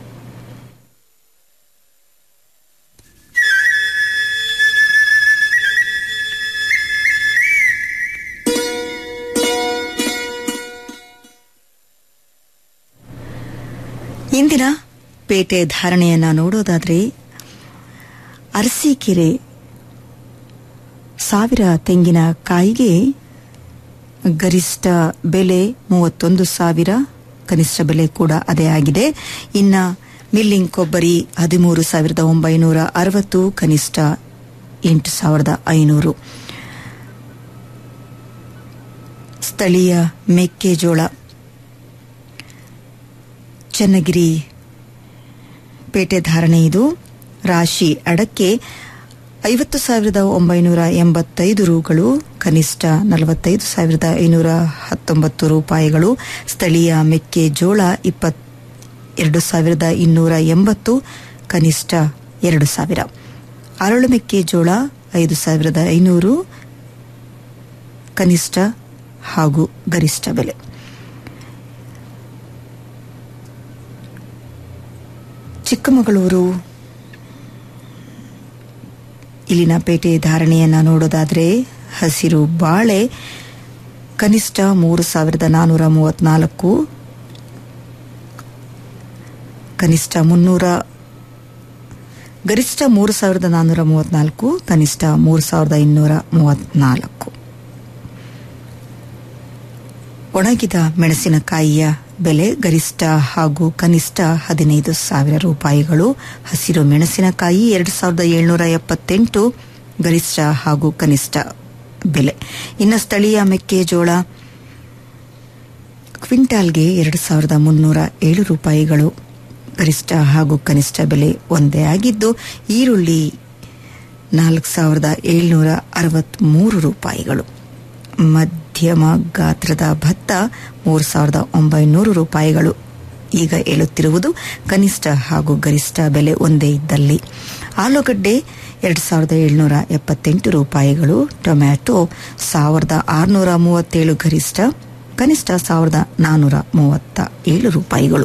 ಇಂದಿನ ಪೇಟೆ ಧಾರಣೆಯನ್ನ ನೋಡೋದಾದ್ರೆ ಅರಸೀಕೆರೆ ಸಾವಿರ ತೆಂಗಿನ ಕಾಯಿಗೆ ಗರಿಷ್ಠ ಬೆಲೆ ಮೂವತ್ತೊಂದು ಸಾವಿರ ಕನಿಷ್ಠ ಬೆಲೆ ಕೂಡ ಅದೇ ಆಗಿದೆ ಇನ್ನ ಮಿಲ್ಲಿಂಗ್ ಕೊಬ್ಬರಿ ಹದಿಮೂರು ಸಾವಿರದ ಒಂಬೈನೂರ ಅರವತ್ತು ಕನಿಷ್ಠ ಎಂಟು ಸಾವಿರದ ಐನೂರು ಸ್ಥಳೀಯ ಮೆಕ್ಕೆಜೋಳ ಚನ್ನಗಿರಿ ಪೇಟೆ ಧಾರಣೆ ಇದು ರಾಶಿ ಅಡಕ್ಕೆ ಐವತ್ತು ಸಾವಿರದ ಒಂಬೈನೂರ ಎಂಬತ್ತೈದು ರೂಗಳು ಕನಿಷ್ಠ ನಲವತ್ತೈದು ಸಾವಿರದ ಐನೂರ ಹತ್ತೊಂಬತ್ತು ರೂಪಾಯಿಗಳು ಸ್ಥಳೀಯ ಮೆಕ್ಕೆಜೋಳ ಇಪ್ಪತ್ ಎರಡು ಸಾವಿರದ ಇನ್ನೂರ ಎಂಬತ್ತು ಕನಿಷ್ಠ ಎರಡು ಸಾವಿರ ಅರಳು ಮೆಕ್ಕೆಜೋಳ ಐದು ಸಾವಿರದ ಐನೂರು ಕನಿಷ್ಠ ಹಾಗೂ ಗರಿಷ್ಠ ಬೆಲೆ ಚಿಕ್ಕಮಗಳೂರು ಇಲ್ಲಿನ ಪೇಟೆ ಧಾರಣೆಯನ್ನ ನೋಡೋದಾದ್ರೆ ಹಸಿರು ಬಾಳೆ ಕನಿಷ್ಠ ಮೂರು ಸಾವಿರದ ನಾನೂರ ಮೂವತ್ನಾಲ್ಕು ಕನಿಷ್ಠ ಮುನ್ನೂರ ಗರಿಷ್ಠ ಮೂರು ಸಾವಿರದ ನಾನ್ನೂರ ಮೂವತ್ನಾಲ್ಕು ಕನಿಷ್ಠ ಮೂರು ಸಾವಿರದ ಇನ್ನೂರ ಮೂವತ್ನಾಲ್ಕು ಒಣಗಿದ ಮೆಣಸಿನಕಾಯಿಯ ಬೆಲೆ ಗರಿಷ್ಠ ಹಾಗೂ ಕನಿಷ್ಠ ಹದಿನೈದು ಸಾವಿರ ರೂಪಾಯಿಗಳು ಹಸಿರು ಮೆಣಸಿನಕಾಯಿ ಎರಡು ಸಾವಿರದ ಏಳ್ನೂರ ಎಪ್ಪತ್ತೆಂಟು ಗರಿಷ್ಠ ಹಾಗೂ ಕನಿಷ್ಠ ಬೆಲೆ ಇನ್ನು ಸ್ಥಳೀಯ ಮೆಕ್ಕೆಜೋಳ ಕ್ವಿಂಟಾಲ್ಗೆ ಎರಡು ಸಾವಿರದ ಮುನ್ನೂರ ಏಳು ರೂಪಾಯಿಗಳು ಗರಿಷ್ಠ ಹಾಗೂ ಕನಿಷ್ಠ ಬೆಲೆ ಒಂದೇ ಆಗಿದ್ದು ಈರುಳ್ಳಿ ನಾಲ್ಕು ಸಾವಿರದ ಏಳ್ನೂರ ಅರವತ್ಮೂರು ರೂಪಾಯಿಗಳು ಮಧ್ಯಮ ಗಾತ್ರದ ಭತ್ತ ಮೂರು ಸಾವಿರದ ಒಂಬೈನೂರು ರೂಪಾಯಿಗಳು ಈಗ ಏಳುತ್ತಿರುವುದು ಕನಿಷ್ಠ ಹಾಗೂ ಗರಿಷ್ಠ ಬೆಲೆ ಒಂದೇ ಇದ್ದಲ್ಲಿ ಆಲೂಗಡ್ಡೆ ಎರಡು ಸಾವಿರದ ಏಳ್ನೂರ ಎಪ್ಪತ್ತೆಂಟು ರೂಪಾಯಿಗಳು ಟೊಮ್ಯಾಟೊ ಸಾವಿರದ ಆರುನೂರ ಮೂವತ್ತೇಳು ಗರಿಷ್ಠ ಕನಿಷ್ಠ ಸಾವಿರದ ನಾನ್ನೂರ ಮೂವತ್ತ ಏಳು ರೂಪಾಯಿಗಳು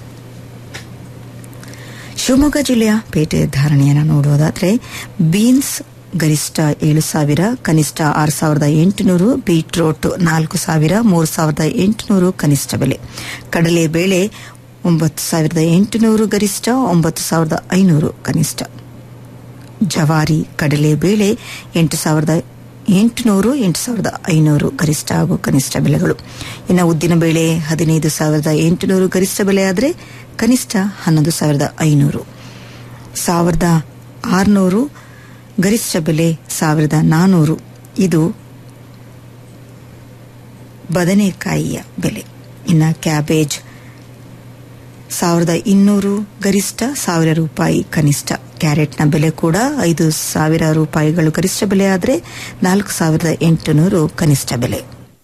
ಶಿವಮೊಗ್ಗ ಜಿಲ್ಲೆಯ ಪೇಟೆ ಧಾರಣೆಯನ್ನು ನೋಡುವುದಾದರೆ ಬೀನ್ಸ್ ಗರಿಷ್ಠ ಏಳು ಸಾವಿರ ಕನಿಷ್ಠ ಆರು ಸಾವಿರದ ಎಂಟುನೂರು ಬೀಟ್ರೋಟ್ ನಾಲ್ಕು ಸಾವಿರ ಮೂರು ಸಾವಿರದ ಎಂಟುನೂರು ಕನಿಷ್ಠ ಬೆಲೆ ಕಡಲೆಬೇಳೆ ಒಂಬತ್ತು ಸಾವಿರದ ಎಂಟುನೂರು ಗರಿಷ್ಠ ಒಂಬತ್ತು ಸಾವಿರದ ಐನೂರು ಕನಿಷ್ಠ ಜವಾರಿ ಕಡಲೆಬೇಳೆ ಎಂಟು ಸಾವಿರದ ಎಂಟುನೂರು ಎಂಟು ಸಾವಿರದ ಐನೂರು ಗರಿಷ್ಠ ಹಾಗೂ ಕನಿಷ್ಠ ಬೆಲೆಗಳು ಇನ್ನು ಉದ್ದಿನಬೇಳೆ ಹದಿನೈದು ಸಾವಿರದ ಎಂಟುನೂರು ಗರಿಷ್ಠ ಬೆಲೆ ಆದರೆ ಕನಿಷ್ಠ ಹನ್ನೊಂದು ಸಾವಿರದ ಐನೂರು ಸಾವಿರದ ಆರುನೂರು ಗರಿಷ್ಠ ಬೆಲೆ ಸಾವಿರದ ನಾನೂರು ಇದು ಬದನೆಕಾಯಿಯ ಬೆಲೆ ಇನ್ನು ಕ್ಯಾಬೇಜ್ ಸಾವಿರದ ಇನ್ನೂರು ಗರಿಷ್ಠ ಸಾವಿರ ರೂಪಾಯಿ ಕನಿಷ್ಠ ಕ್ಯಾರೆಟ್ನ ಬೆಲೆ ಕೂಡ ಐದು ಸಾವಿರ ರೂಪಾಯಿಗಳು ಗರಿಷ್ಠ ಬೆಲೆ ಆದರೆ ನಾಲ್ಕು ಸಾವಿರದ ಎಂಟುನೂರು ಕನಿಷ್ಠ ಬೆಲೆ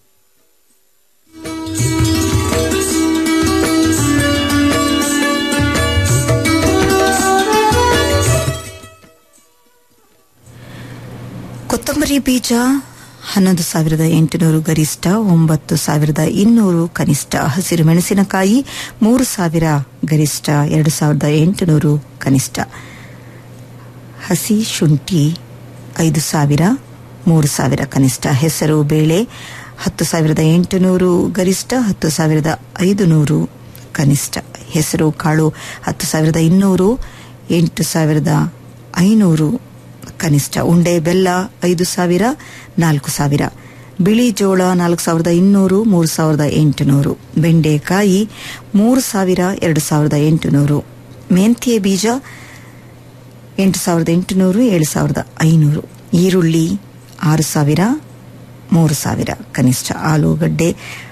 ಕೊತ್ತಂಬರಿ ಬೀಜ ಹನ್ನೊಂದು ಸಾವಿರದ ಎಂಟುನೂರು ಗರಿಷ್ಠ ಒಂಬತ್ತು ಸಾವಿರದ ಇನ್ನೂರು ಕನಿಷ್ಠ ಹಸಿರು ಮೆಣಸಿನಕಾಯಿ ಮೂರು ಸಾವಿರ ಗರಿಷ್ಠ ಎರಡು ಸಾವಿರದ ಎಂಟುನೂರು ಕನಿಷ್ಠ ಹಸಿ ಶುಂಠಿ ಐದು ಸಾವಿರ ಮೂರು ಸಾವಿರ ಕನಿಷ್ಠ ಹೆಸರು ಬೇಳೆ ಹತ್ತು ಸಾವಿರದ ಎಂಟುನೂರು ಗರಿಷ್ಠ ಹತ್ತು ಸಾವಿರದ ಐದು ನೂರು ಕನಿಷ್ಠ ಹೆಸರು ಕಾಳು ಹತ್ತು ಸಾವಿರದ ಇನ್ನೂರು ಎಂಟು ಸಾವಿರದ ಐನೂರು ಕನಿಷ್ಠ ಉಂಡೆ ಬೆಲ್ಲ ಐದು ಸಾವಿರ ನಾಲ್ಕು ಸಾವಿರ ಬಿಳಿ ಜೋಳ ನಾಲ್ಕು ಸಾವಿರದ ಇನ್ನೂರು ಮೂರು ಸಾವಿರದ ಎಂಟುನೂರು ಬೆಂಡೆಕಾಯಿ ಮೂರು ಸಾವಿರ ಎರಡು ಸಾವಿರದ ಎಂಟುನೂರು ಮೆಂತ್ಯ ಬೀಜ ಎಂಟು ಸಾವಿರದ ಎಂಟುನೂರು ಏಳು ಸಾವಿರದ ಐನೂರು ಈರುಳ್ಳಿ ಆರು ಸಾವಿರ ಮೂರು ಸಾವಿರ ಕನಿಷ್ಠ ಆಲೂಗಡ್ಡೆ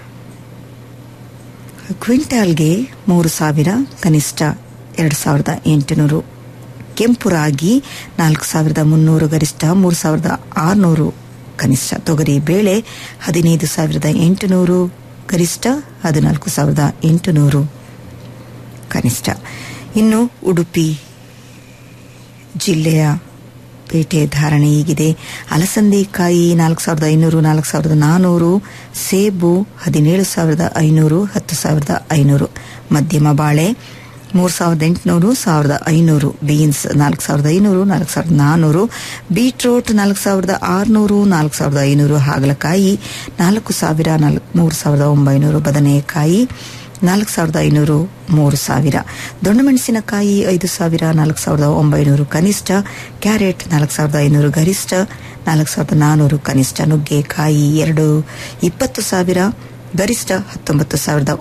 ಕ್ವಿಂಟಾಲ್ಗೆ ಮೂರು ಸಾವಿರ ಕನಿಷ್ಠ ಎರಡು ಸಾವಿರದ ಎಂಟುನೂರು ಕೆಂಪು ರಾಗಿ ನಾಲ್ಕು ಸಾವಿರದ ಮುನ್ನೂರು ಗರಿಷ್ಠ ಮೂರು ಸಾವಿರದ ಆರುನೂರು ಕನಿಷ್ಠ ತೊಗರಿ ಬೇಳೆ ಹದಿನೈದು ಸಾವಿರದ ಎಂಟುನೂರು ಗರಿಷ್ಠ ಹದಿನಾಲ್ಕು ಸಾವಿರದ ಎಂಟುನೂರು ಕನಿಷ್ಠ ಇನ್ನು ಉಡುಪಿ ಜಿಲ್ಲೆಯ ಪೇಟೆ ಧಾರಣೆ ಹೀಗಿದೆ ಅಲಸಂದೆಕಾಯಿ ನಾಲ್ಕು ಸಾವಿರದ ಐನೂರು ನಾಲ್ಕು ಸಾವಿರದ ನಾನೂರು ಸೇಬು ಹದಿನೇಳು ಸಾವಿರದ ಐನೂರು ಹತ್ತು ಸಾವಿರದ ಐನೂರು ಮಧ್ಯಮ ಬಾಳೆ ಮೂರು ಸಾವಿರದ ಎಂಟುನೂರು ಸಾವಿರದ ಐನೂರು ಬೀನ್ಸ್ ನಾಲ್ಕು ಸಾವಿರದ ಐನೂರು ನಾಲ್ಕು ಸಾವಿರದ ನಾನೂರು ಬೀಟ್ರೋಟ್ ನಾಲ್ಕು ಸಾವಿರದ ಆರುನೂರು ನಾಲ್ಕು ಸಾವಿರದ ಐನೂರು ಹಾಗಲಕಾಯಿ ನಾಲ್ಕು ಸಾವಿರ ನಾಲ್ಕು ಮೂರು ಸಾವಿರದ ಒಂಬೈನೂರು ಬದನೆಕಾಯಿ ನಾಲ್ಕು ಸಾವಿರದ ಐನೂರು ಮೂರು ಸಾವಿರ ದೊಣ್ಣಮೆಣಸಿನಕಾಯಿ ಐದು ಸಾವಿರ ನಾಲ್ಕು ಸಾವಿರದ ಒಂಬೈನೂರು ಕನಿಷ್ಠ ಕ್ಯಾರೆಟ್ ನಾಲ್ಕು ಸಾವಿರದ ಐನೂರು ಗರಿಷ್ಠ ನಾಲ್ಕು ಸಾವಿರದ ನಾನೂರು ಕನಿಷ್ಠ ನುಗ್ಗೆಕಾಯಿ ಎರಡು ಇಪ್ಪತ್ತು ಸಾವಿರ ಗರಿಷ್ಠ ಹತ್ತೊಂಬತ್ತು ಸಾವಿರದ